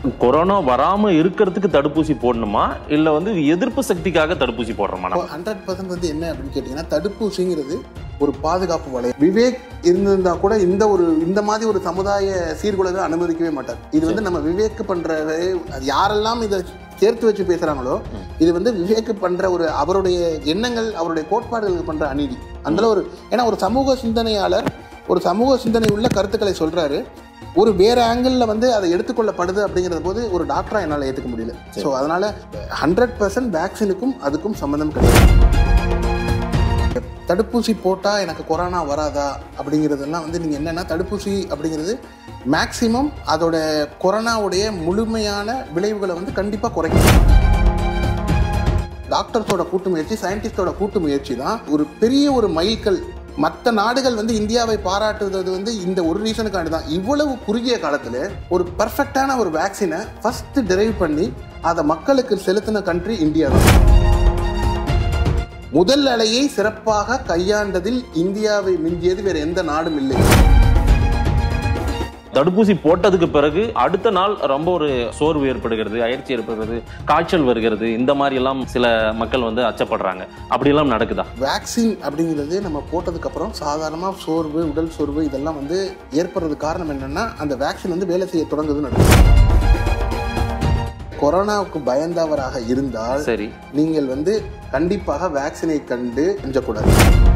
Corona வராம இருக்கிறதுக்கு தடுப்பூசி போடணுமா இல்ல வந்து எதிர்ப்பு சக்திக்காக தடுப்பூசி போடுறோமா நம்ம? ஹண்ட்ரட் பர்சன்ட் வந்து என்ன அப்படின்னு கேட்டிங்கன்னா தடுப்பூசிங்கிறது ஒரு பாதுகாப்பு வளையம் விவேக் இருந்திருந்தா கூட இந்த ஒரு இந்த மாதிரி ஒரு சமுதாய சீர்குலைவை அனுமதிக்கவே மாட்டார் இது வந்து நம்ம விவேக் பண்ற அது யாரெல்லாம் இதை சேர்த்து வச்சு பேசுறாங்களோ இது வந்து விவேக் பண்ற ஒரு அவருடைய எண்ணங்கள் அவருடைய கோட்பாடுகளுக்கு பண்ற அநீதி அந்த ஒரு ஏன்னா ஒரு சமூக சிந்தனையாளர் ஒரு சமூக சிந்தனை உள்ள கருத்துக்களை சொல்றாரு ஒரு வேற ஆங்கிளில் வந்து அதை எடுத்துக்கொள்ளப்படுது அப்படிங்கிறது போது ஒரு டாக்டரா என்னால் ஏற்றுக்க முடியல ஸோ அதனால ஹண்ட்ரட் பர்சன்ட் வேக்சினுக்கும் அதுக்கும் சம்மந்தம் கிடையாது தடுப்பூசி போட்டால் எனக்கு கொரோனா வராதா அப்படிங்கிறதெல்லாம் வந்து நீங்கள் என்னென்னா தடுப்பூசி அப்படிங்கிறது மேக்சிமம் அதோட கொரோனாவுடைய முழுமையான விளைவுகளை வந்து கண்டிப்பாக குறைக்கும் டாக்டர்ஸோட கூட்டு முயற்சி சயின்டிஸ்டோட கூட்டு முயற்சி தான் ஒரு பெரிய ஒரு மைல்கல் மற்ற நாடுகள் வந்து இந்தியாவை பாராட்டுவது வந்து இந்த ஒரு ரீசனுக்காண்டி தான் இவ்வளவு குறுகிய காலத்தில் ஒரு பர்ஃபெக்டான ஒரு வேக்சினை ஃபர்ஸ்ட் டெரைவ் பண்ணி அதை மக்களுக்கு செலுத்தின கண்ட்ரி இந்தியா தான் முதல் அலையை சிறப்பாக கையாண்டதில் இந்தியாவை மிஞ்சியது வேற எந்த நாடும் இல்லை தடுப்பூசி போட்டதுக்கு பிறகு அடுத்த நாள் ரொம்ப ஒரு சோர்வு ஏற்படுகிறது அயற்சி ஏற்படுகிறது காய்ச்சல் வருகிறது இந்த மாதிரி எல்லாம் சில மக்கள் வந்து அச்சப்படுறாங்க அப்படியெல்லாம் நடக்குதா வேக்சின் அப்படிங்கிறது நம்ம போட்டதுக்கு அப்புறம் சாதாரணமாக சோர்வு உடல் சோர்வு இதெல்லாம் வந்து ஏற்படுறது காரணம் என்னன்னா அந்த வேக்சின் வந்து வேலை செய்ய தொடங்குதுன்னு அர்த்தம். கொரோனாவுக்கு பயந்தவராக இருந்தால் சரி நீங்கள் வந்து கண்டிப்பாக வேக்சினை கண்டு அஞ்சக்கூடாது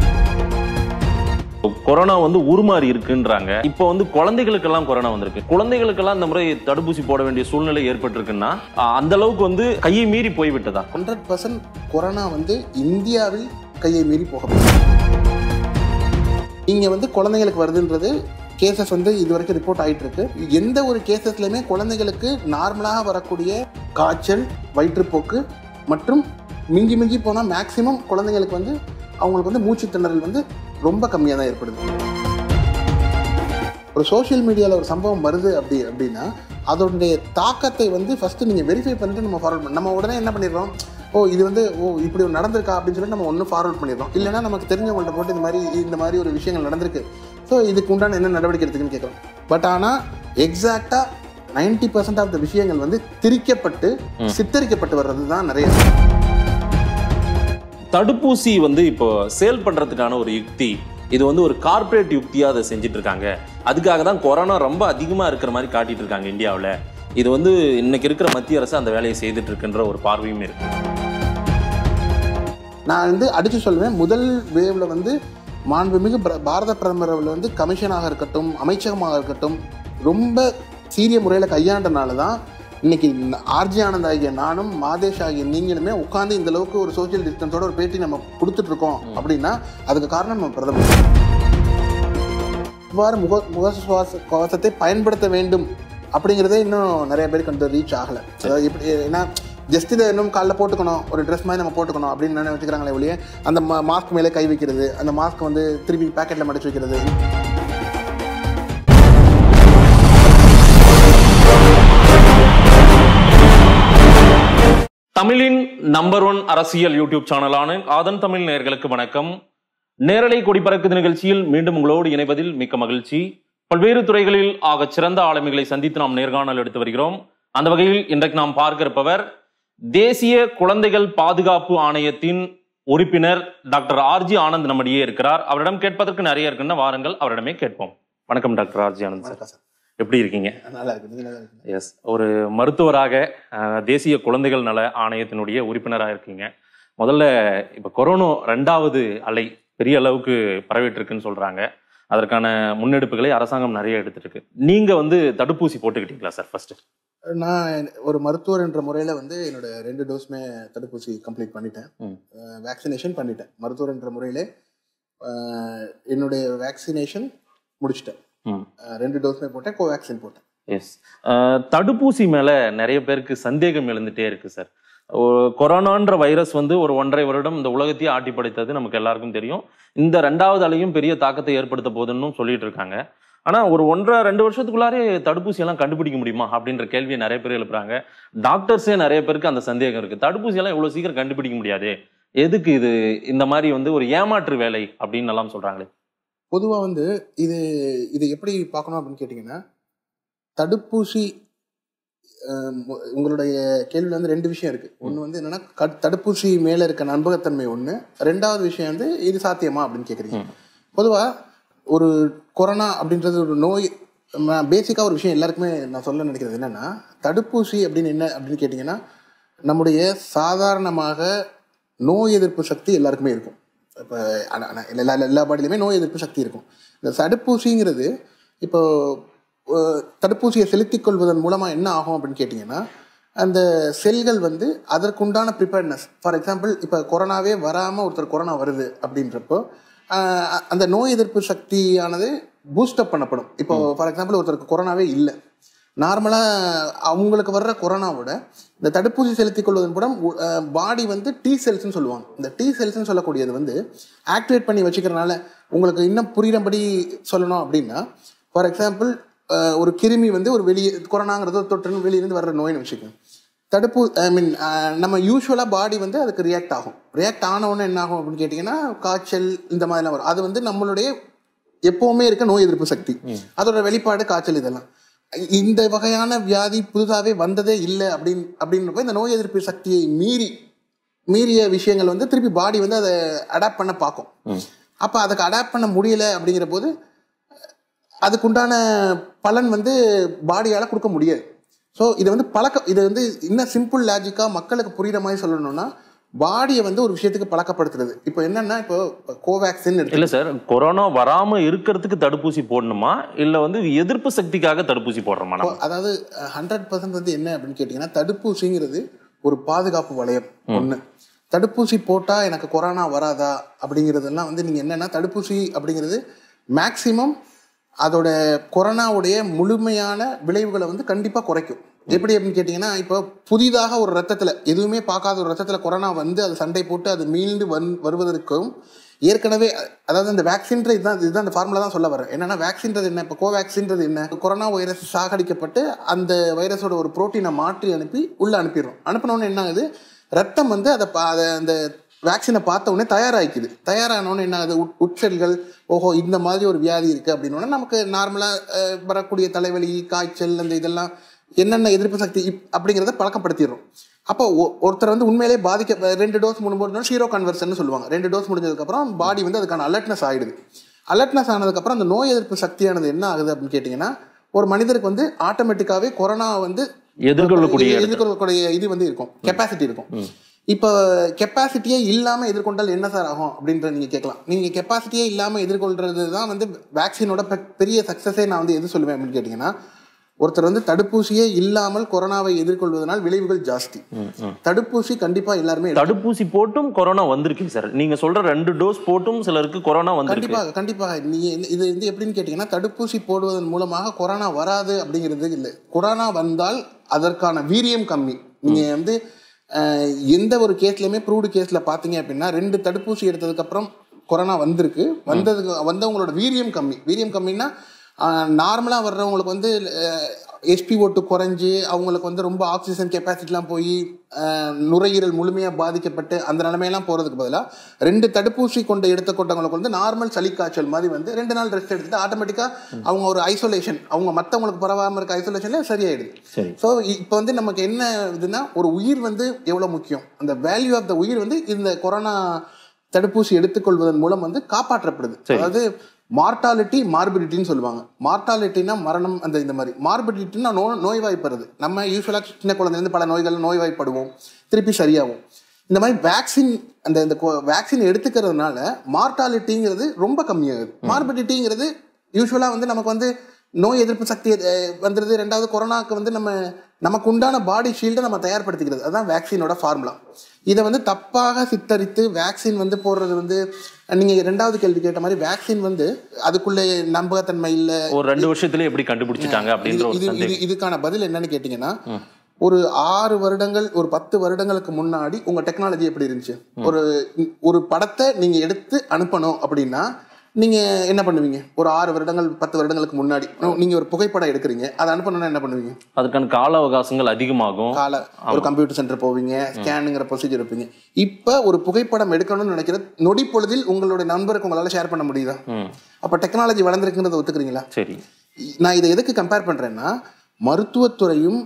கொரோனா வந்து உருமாறி இருக்குன்றாங்க இப்போ வந்து குழந்தைகளுக்கெல்லாம் கொரோனா வந்திருக்கு குழந்தைகளுக்கெல்லாம் இந்த முறை தடுப்பூசி போட வேண்டிய சூழ்நிலை ஏற்பட்டிருக்குன்னா அஹ், அந்த அளவுக்கு வந்து கையை மீறி போய்விட்டதா ஹண்ட்ரட் பர்சன்ட் கொரோனா வந்து இந்தியாவில் கையை மீறி போக முடியும் இங்கே வந்து குழந்தைங்களுக்கு வருதுன்றது கேசஸ் வந்து இது வரைக்கும் ரிப்போர்ட் ஆயிட்டு இருக்கு எந்த ஒரு கேசஸ்லையுமே குழந்தைகளுக்கு நார்மலாக வரக்கூடிய காய்ச்சல் வயிற்றுப்போக்கு மற்றும் மிஞ்சி மிஞ்சி போனால் மேக்சிமம் குழந்தைங்களுக்கு வந்து அவங்களுக்கு வந்து மூச்சு திணறல் வந்து ரொம்ப கம்மியாக தான் ஏற்படுது ஒரு சோஷியல் மீடியாவில் ஒரு சம்பவம் வருது அப்படி அப்படின்னா அதோடைய தாக்கத்தை வந்து ஃபஸ்ட்டு நீங்கள் வெரிஃபை பண்ணிட்டு நம்ம ஃபார்வர்ட் பண்ண நம்ம உடனே என்ன பண்ணிடுறோம் ஓ இது வந்து ஓ இப்படி ஒன்று நடந்திருக்கா அப்படின்னு சொல்லி நம்ம ஒன்று ஃபார்வர்ட் பண்ணிடுறோம் இல்லைன்னா நமக்கு தெரிஞ்சவங்கள்ட்ட போட்டு இந்த மாதிரி இந்த மாதிரி ஒரு விஷயங்கள் நடந்திருக்கு ஸோ இதுக்கு உண்டான என்ன நடவடிக்கை எடுத்துக்குன்னு கேட்குறோம் பட் ஆனால் எக்ஸாக்டாக நைன்டி பர்சன்ட் ஆஃப் த விஷயங்கள் வந்து திரிக்கப்பட்டு சித்தரிக்கப்பட்டு வர்றது தான் நிறைய தடுப்பூசி வந்து இப்போ சேல் பண்றதுக்கான ஒரு யுக்தி இது வந்து ஒரு கார்ப்பரேட் யுக்தியா அதை செஞ்சுட்டு இருக்காங்க அதுக்காக தான் கொரோனா ரொம்ப அதிகமா இருக்கிற மாதிரி காட்டிட்டு இருக்காங்க இந்தியாவில் இது வந்து இன்னைக்கு இருக்கிற மத்திய அரசு அந்த வேலையை செய்துட்டு இருக்குன்ற ஒரு பார்வையும் இருக்கு நான் வந்து அடித்து சொல்லுவேன் முதல் வேவ்ல வந்து மாண்புமிகு பிர- பாரத பிரதமர் அவர்கள் வந்து கமிஷனாக இருக்கட்டும் அமைச்சகமாக இருக்கட்டும் ரொம்ப சீரிய முறையில் கையாண்டனால தான் இன்னைக்கு ஆர்ஜி ஆனந்த் ஆகிய நானும் மாதேஷ் ஆகிய நீங்களுமே உட்காந்து இந்த அளவுக்கு ஒரு சோஷியல் டிஸ்டன்ஸோட ஒரு பேட்டி நம்ம கொடுத்துட்டு இருக்கோம் அப்படின்னா அதுக்கு காரணம் நம்ம பிரதமர் இவ்வாறு முக முகசுவாச கவசத்தை பயன்படுத்த வேண்டும் அப்படிங்கிறதே இன்னும் நிறைய பேருக்கு வந்து ரீச் ஆகலை அதாவது இப்படி ஏன்னா ஜஸ்ட் இதை இன்னும் காலைல போட்டுக்கணும் ஒரு ட்ரெஸ் மாதிரி நம்ம போட்டுக்கணும் அப்படின்னு நினை வச்சுக்கிறாங்களே ஒழிய அந்த மாஸ்க் மேலே கை வைக்கிறது அந்த மாஸ்க் வந்து திருப்பி பேக்கெட்டில் மடிச்சு வைக்கிறது தமிழின் நம்பர் ஒன் அரசியல் யூடியூப் சேனலான ஆதன் தமிழ் நேயர்களுக்கு வணக்கம் நேரலை கொடி பறக்குது நிகழ்ச்சியில் மீண்டும் உங்களோடு இணைவதில் மிக்க மகிழ்ச்சி பல்வேறு துறைகளில் ஆகச் சிறந்த ஆளுமைகளை சந்தித்து நாம் நேர்காணல் எடுத்து வருகிறோம் அந்த வகையில் இன்றைக்கு நாம் பார்க்க இருப்பவர் தேசிய குழந்தைகள் பாதுகாப்பு ஆணையத்தின் உறுப்பினர் டாக்டர் ஆர்ஜி ஆனந்த் நம்மிடையே இருக்கிறார் அவரிடம் கேட்பதற்கு நிறைய இருக்குன்னா வாருங்கள் அவரிடமே கேட்போம் வணக்கம் டாக்டர் ஆர்ஜி ஆனந்த் சார் வணக்கம் சார் எப்படி இருக்கீங்க நல்லா இருக்கு நீங்க நல்லா இருக்கு எஸ் ஒரு மருத்துவராக அஹ், தேசிய குழந்தைகள் நல ஆணையத்தினுடைய உறுப்பினராக இருக்கீங்க முதல்ல இப்போ கொரோனா ரெண்டாவது அலை பெரிய அளவுக்கு பரவிட்டு இருக்குன்னு சொல்றாங்க அதற்கான முன்னெடுப்புகளை அரசாங்கம் நிறைய எடுத்துட்டு இருக்கு நீங்க வந்து தடுப்பூசி போட்டுக்கிட்டீங்களா சார் ஃபர்ஸ்ட் நான் ஒரு மருத்துவர் என்ற முறையில் வந்து என்னோட ரெண்டு டோஸுமே தடுப்பூசி கம்ப்ளீட் பண்ணிட்டேன் ம். வேக்சினேஷன் பண்ணிட்டேன் மருத்துவர் என்ற முறையில் என்னுடைய வேக்சினேஷன் முடிச்சிட்டேன் ம் அஹ் ரெண்டு டோஸுமே போட்டேன் கோவேக்சின் போட்டேன் எஸ் தடுப்பூசி மேல நிறைய பேருக்கு சந்தேகம் எழுந்துட்டே இருக்கு சார் கொரோனான்ற வைரஸ் வந்து ஒரு ஒன்றரை வருடம் இந்த உலகத்தையே ஆட்டி படைத்தது நமக்கு எல்லாருக்கும் தெரியும் இந்த ரெண்டாவது அலையும் பெரிய தாக்கத்தை ஏற்படுத்த போகுதுன்னு சொல்லிட்டு இருக்காங்க ஆனா ஒரு ஒன்றரை ரெண்டு வருஷத்துக்குள்ளாரே தடுப்பூசி எல்லாம் கண்டுபிடிக்க முடியுமா அப்படின்ற கேள்வியை நிறைய பேர் எழுப்புறாங்க டாக்டர்ஸே நிறைய பேருக்கு அந்த சந்தேகம் இருக்கு தடுப்பூசி எல்லாம் இவ்வளவு சீக்கிரம் கண்டுபிடிக்க முடியாது எதுக்கு இது இந்த மாதிரி வந்து ஒரு ஏமாற்று வேலை அப்படின்னு எல்லாம் சொல்றாங்களே பொதுவாக வந்து இது இது எப்படி பார்க்கணும் அப்படின்னு கேட்டிங்கன்னா தடுப்பூசி அஹ், மு- உங்களுடைய கேள்வியில் வந்து ரெண்டு விஷயம் இருக்கு ஒன்று வந்து என்னன்னா கட்- தடுப்பூசி மேல இருக்க நம்பகத்தன்மை ஒன்று ரெண்டாவது விஷயம் வந்து இது சாத்தியமா அப்படின்னு கேட்குறீங்க பொதுவா ஒரு கொரோனா அப்படின்றது ஒரு நோய் பேசிக்காக ஒரு விஷயம் எல்லாருக்குமே நான் சொல்ல நினைக்கிறது என்னன்னா தடுப்பூசி அப்படின்னு என்ன அப்படின்னு கேட்டிங்கன்னா நம்முடைய சாதாரணமாக நோய் எதிர்ப்பு சக்தி எல்லாருக்குமே இருக்கும் இப்போ எல்லா எல்லா பாடியிலுமே நோய் எதிர்ப்பு சக்தி இருக்கும் இந்த தடுப்பூசிங்கிறது இப்போ அஹ், தடுப்பூசியை செலுத்திக் கொள்வதன் மூலமாக என்ன ஆகும் அப்படின்னு கேட்டிங்கன்னா அந்த செல்கள் வந்து அதற்குண்டான ப்ரிப்பேர்னஸ் ஃபார் எக்ஸாம்பிள் இப்போ கொரோனாவே வராமல் ஒருத்தர் கொரோனா வருது அப்படின்றப்போ ஆஹ் அந்த நோய் எதிர்ப்பு சக்தியானது பூஸ்டப் பண்ணப்படும் இப்போ ஃபார் எக்ஸாம்பிள் ஒருத்தருக்கு கொரோனாவே இல்லை நார்மலாக அவங்களுக்கு வர்ற கொரோனாவோட இந்த தடுப்பூசி செலுத்திக் கொள்வதன் மூலம் பாடி வந்து டி செல்ஸ்னு சொல்லுவாங்க இந்த டி செல்ஸ்னு சொல்லக்கூடியது வந்து ஆக்டிவேட் பண்ணி வச்சுக்கிறனால உங்களுக்கு இன்னும் புரியுறபடி சொல்லணும் அப்படின்னா ஃபார் எக்ஸாம்பிள் ஒரு கிருமி வந்து ஒரு வெளியே கொரோனாங்கிறது ஒரு தொற்றுன்னு வெளியிருந்து வர்ற நோய்னு வச்சுக்கோங்க தடுப்பு ஐ மீன் நம்ம யூஸ்வலாக பாடி வந்து அதுக்கு ரியாக்ட் ஆகும் ரியாக்ட் ஆன உடனே என்ன ஆகும் அப்படின்னு கேட்டிங்கன்னா காய்ச்சல் இந்த மாதிரிலாம் வரும் அது வந்து நம்மளுடைய எப்பவுமே இருக்க நோய் எதிர்ப்பு சக்தி அதோட வெளிப்பாடு காய்ச்சல் இதெல்லாம் இந்த வகையான வியாதி புதுசாகவே வந்ததே இல்லை அப்படின்னு அப்படின்றப்ப இந்த நோய் எதிர்ப்பு சக்தியை மீறி மீறிய விஷயங்கள் வந்து திருப்பி பாடி வந்து அதை அடாப்ட் பண்ண பார்க்கும் அப்போ அதுக்கு அடாப்ட் பண்ண முடியல அப்படிங்கிற போது அதுக்குண்டான பலன் வந்து பாடியால் கொடுக்க முடியாது ஸோ இது வந்து பழக்க இது வந்து இன்னும் சிம்பிள் லாஜிக்காக மக்களுக்கு புரியுற மாதிரி சொல்லணும்னா பாடியை வந்து ஒரு விஷயத்துக்கு பழக்கப்படுத்துறது இப்போ என்னன்னா இப்போ கோவேக்சின் எடுத்து இல்ல சார் கொரோனா வராம இருக்கிறதுக்கு தடுப்பூசி போடணுமா இல்ல வந்து எதிர்ப்பு சக்திக்காக தடுப்பூசி போடுறோமா நம்ம அதாவது ஹண்ட்ரட் பர்சன்ட் வந்து என்ன அப்படின்னு கேட்டிங்கன்னா தடுப்பூசிங்கிறது ஒரு பாதுகாப்பு வளையம் ஒன்று தடுப்பூசி போட்டால் எனக்கு கொரோனா வராதா அப்படிங்கிறதெல்லாம் வந்து நீங்கள் என்னென்னா தடுப்பூசி அப்படிங்கிறது மேக்சிமம் அதோட கொரோனாவுடைய முழுமையான விளைவுகளை வந்து கண்டிப்பாக குறைக்கும் எப்படி அப்படின்னு கேட்டிங்கன்னா இப்போ புதிதாக ஒரு ரத்தத்தில் எதுவுமே பார்க்காத ஒரு ரத்தத்தில் கொரோனா வந்து அது சண்டை போட்டு அது மீண்டு வந் வருவதற்கும் ஏற்கனவே அ- அதாவது அந்த வேக்சின்ற இதுதான் இதுதான் அந்த ஃபார்முலா தான் சொல்ல வரேன் என்னன்னா வேக்சின்றது என்ன இப்போ கோவேக்சின்றது என்ன கொரோனா வைரஸ் சாகடிக்கப்பட்டு அந்த வைரஸோட ஒரு புரோட்டீனை மாற்றி அனுப்பி உள்ளே அனுப்பிடுறோம் அனுப்பினோடனே என்ன ஆகுது ரத்தம் வந்து அதை பா- அதை அந்த வேக்சினை பார்த்த உடனே தயாராகிக்குது தயாரானோடனே என்ன ஆகுது உட் உட்செல்கள் ஓஹோ இந்த மாதிரி ஒரு வியாதி இருக்குது அப்படின்னோடனே நமக்கு நார்மலாக வரக்கூடிய தலைவலி காய்ச்சல் அந்த இதெல்லாம் என்னென்ன எதிர்ப்பு சக்தி இப்- அப்படிங்கிறத பழக்கப்படுத்திடுறோம் அப்போ ஒ- ஒருத்தர் வந்து உண்மையிலேயே பாதிக்க ரெண்டு டோஸ் மூணு போது ஷீரோ கன்வர்ஷன் சொல்லுவாங்க ரெண்டு டோஸ் முடிஞ்சதுக்கப்புறம் பாடி வந்து அதுக்கான அலர்ட்னஸ் ஆகிடுது அலர்ட்னஸ் ஆனதுக்கப்புறம் அந்த நோய் எதிர்ப்பு சக்தியானது என்ன ஆகுது அப்படின்னு கேட்டிங்கன்னா ஒரு மனிதருக்கு வந்து ஆட்டோமேட்டிக்காவே கொரோனா வந்து எதிர்கொள்ளக்கூடிய இது- எதிர்கொள்ளக்கூடிய இது வந்து இருக்கும் கெப்பாசிட்டி இருக்கும் இப்போ கெப்பாசிட்டியே இல்லாம எதிர்கொண்டால் என்ன சார் ஆகும் அப்படின்ற நீங்க கேட்கலாம் நீங்க கெப்பாசிட்டியே இல்லாம எதிர்கொள்றது தான் வந்து வேக்சினோட பெ- பெரிய சக்சஸே நான் வந்து எது சொல்லுவேன் அப்படின்னு கேட்டிங்கன்னா ஒருத்தர் வந்து தடுப்பூசியே இல்லாமல் கொரோனாவை எதிர்கொள்வதனால் விளைவுகள் ஜாஸ்தி தடுப்பூசி கண்டிப்பா எல்லாருமே எடுக்கணும். தடுப்பூசி போட்டும் கொரோனா வந்திருக்கு சார் நீங்க சொல்ற ரெண்டு டோஸ் போட்டும் சிலருக்கு கொரோனா வந்திருக்கு கண்டிப்பாக கண்டிப்பாக நீங்க இந்த- இது வந்து எப்படின்னு கேட்டிங்கன்னா தடுப்பூசி போடுவதன் மூலமாக கொரோனா வராது அப்படிங்கிறது இல்லை கொரோனா வந்தால் அதற்கான வீரியம் கம்மி நீங்க வந்து அஹ், எந்த ஒரு கேஸ்லையுமே ப்ரூவ்டு கேஸ்ல பார்த்தீங்க அப்படின்னா ரெண்டு தடுப்பூசி எடுத்ததுக்கப்புறம் கொரோனா வந்திருக்கு வந்ததுக்கு வந்தவங்களோட வீரியம் கம்மி வீரியம் கம்மின்னா நார்மலாக வர்றவங்களுக்கு வந்து எஸ்பி ஓட்டு குறைஞ்சு அவங்களுக்கு வந்து ரொம்ப ஆக்சிஜன் கெப்பாசிட்டிலாம் போய் அஹ், நுரையீரல் முழுமையாக பாதிக்கப்பட்டு அந்த நிலைமையெல்லாம் போகிறதுக்கு பதிலாக ரெண்டு தடுப்பூசி கொண்டு எடுத்துக்கொண்டவங்களுக்கு வந்து நார்மல் சளி காய்ச்சல் மாதிரி வந்து ரெண்டு நாள் ரெஸ்ட் எடுத்துட்டு ஆட்டோமேட்டிக்காக அவங்க ஒரு ஐசோலேஷன் அவங்க மற்றவங்களுக்கு பரவாமல் இருக்க ஐசோலேஷன்ல சரியாயிடுது சரி ஸோ இப்போ வந்து நமக்கு என்ன இதுன்னா ஒரு உயிர் வந்து எவ்வளோ முக்கியம் அந்த வேல்யூ ஆஃப் த உயிர் வந்து இந்த கொரோனா தடுப்பூசி எடுத்துக்கொள்வதன் மூலம் வந்து காப்பாற்றப்படுது சரி. அதாவது மார்டாலிட்டி மார்பிடிட்டின்னு சொல்லுவாங்க மார்டாலிட்டினா மரணம் அந்த இந்த மாதிரி மார்பிடிட்டினா நோ நோய்வாய்ப்படுறது நம்ம யூஸ்வலாக சின்ன குழந்தைலேருந்து பல நோய்கள் நோய்வாய்ப்படுவோம் திருப்பி சரியாகும் இந்த மாதிரி வேக்சின் அந்த இந்த வேக்சின் எடுத்துக்கிறதுனால மார்டாலிட்டிங்கிறது ரொம்ப கம்மியாகுது மார்பிடிட்டிங்கிறது யூஸ்வலாக வந்து நமக்கு வந்து நோய் எதிர்ப்பு சக்தி அஹ், வந்துடுது ரெண்டாவது கொரோனாக்கு வந்து நம்ம நமக்கு உண்டான பாடி ஷீல்டை நம்ம தயார்படுத்திக்கிறது அதுதான் வேக்சினோட ஃபார்முலா இதை வந்து தப்பாக சித்தரித்து வேக்சின் வந்து போடுறது வந்து நீங்கள் ரெண்டாவது கேள்வி கேட்ட மாதிரி வேக்சின் வந்து அதுக்குள்ளே நம்பகத்தன்மை இல்லை ஒரு ரெண்டு வருஷத்துல எப்படி கண்டுபிடிச்சிட்டாங்க அப்படின்ற இது ஒரு இது சந்தேகம் இது- இதுக்கான பதில் என்னன்னு கேட்டிங்கன்னா ஒரு ஆறு வருடங்கள் ஒரு பத்து வருடங்களுக்கு முன்னாடி உங்க டெக்னாலஜி எப்படி இருந்துச்சு ஒரு ஒரு படத்தை நீங்க எடுத்து அனுப்பணும் அப்படின்னா நீங்க என்ன பண்ணுவீங்க ஒரு ஆறு வருடங்கள் பத்து வருடங்களுக்கு முன்னாடி நீங்க ஒரு புகைப்படம் எடுக்கிறீங்க அதை அனுப்பணும்னா என்ன பண்ணுவீங்க அதுக்கான கால அவகாசங்கள் அதிகமாகும் கால ஒரு கம்ப்யூட்டர் சென்டர் போவீங்க ஸ்கேனுங்கிற ப்ரொசீஜர் இருப்பீங்க இப்போ ஒரு புகைப்படம் எடுக்கணும்னு நினைக்கிற நொடி பொழுதில் உங்களுடைய நண்பருக்கு உங்களால ஷேர் பண்ண முடியுதா ம் அப்ப டெக்னாலஜி வளர்ந்துருக்குன்றதை ஒத்துக்கிறீங்களா சரி நான் இதை எதுக்கு கம்பேர் பண்றேன்னா மருத்துவத்துறையும்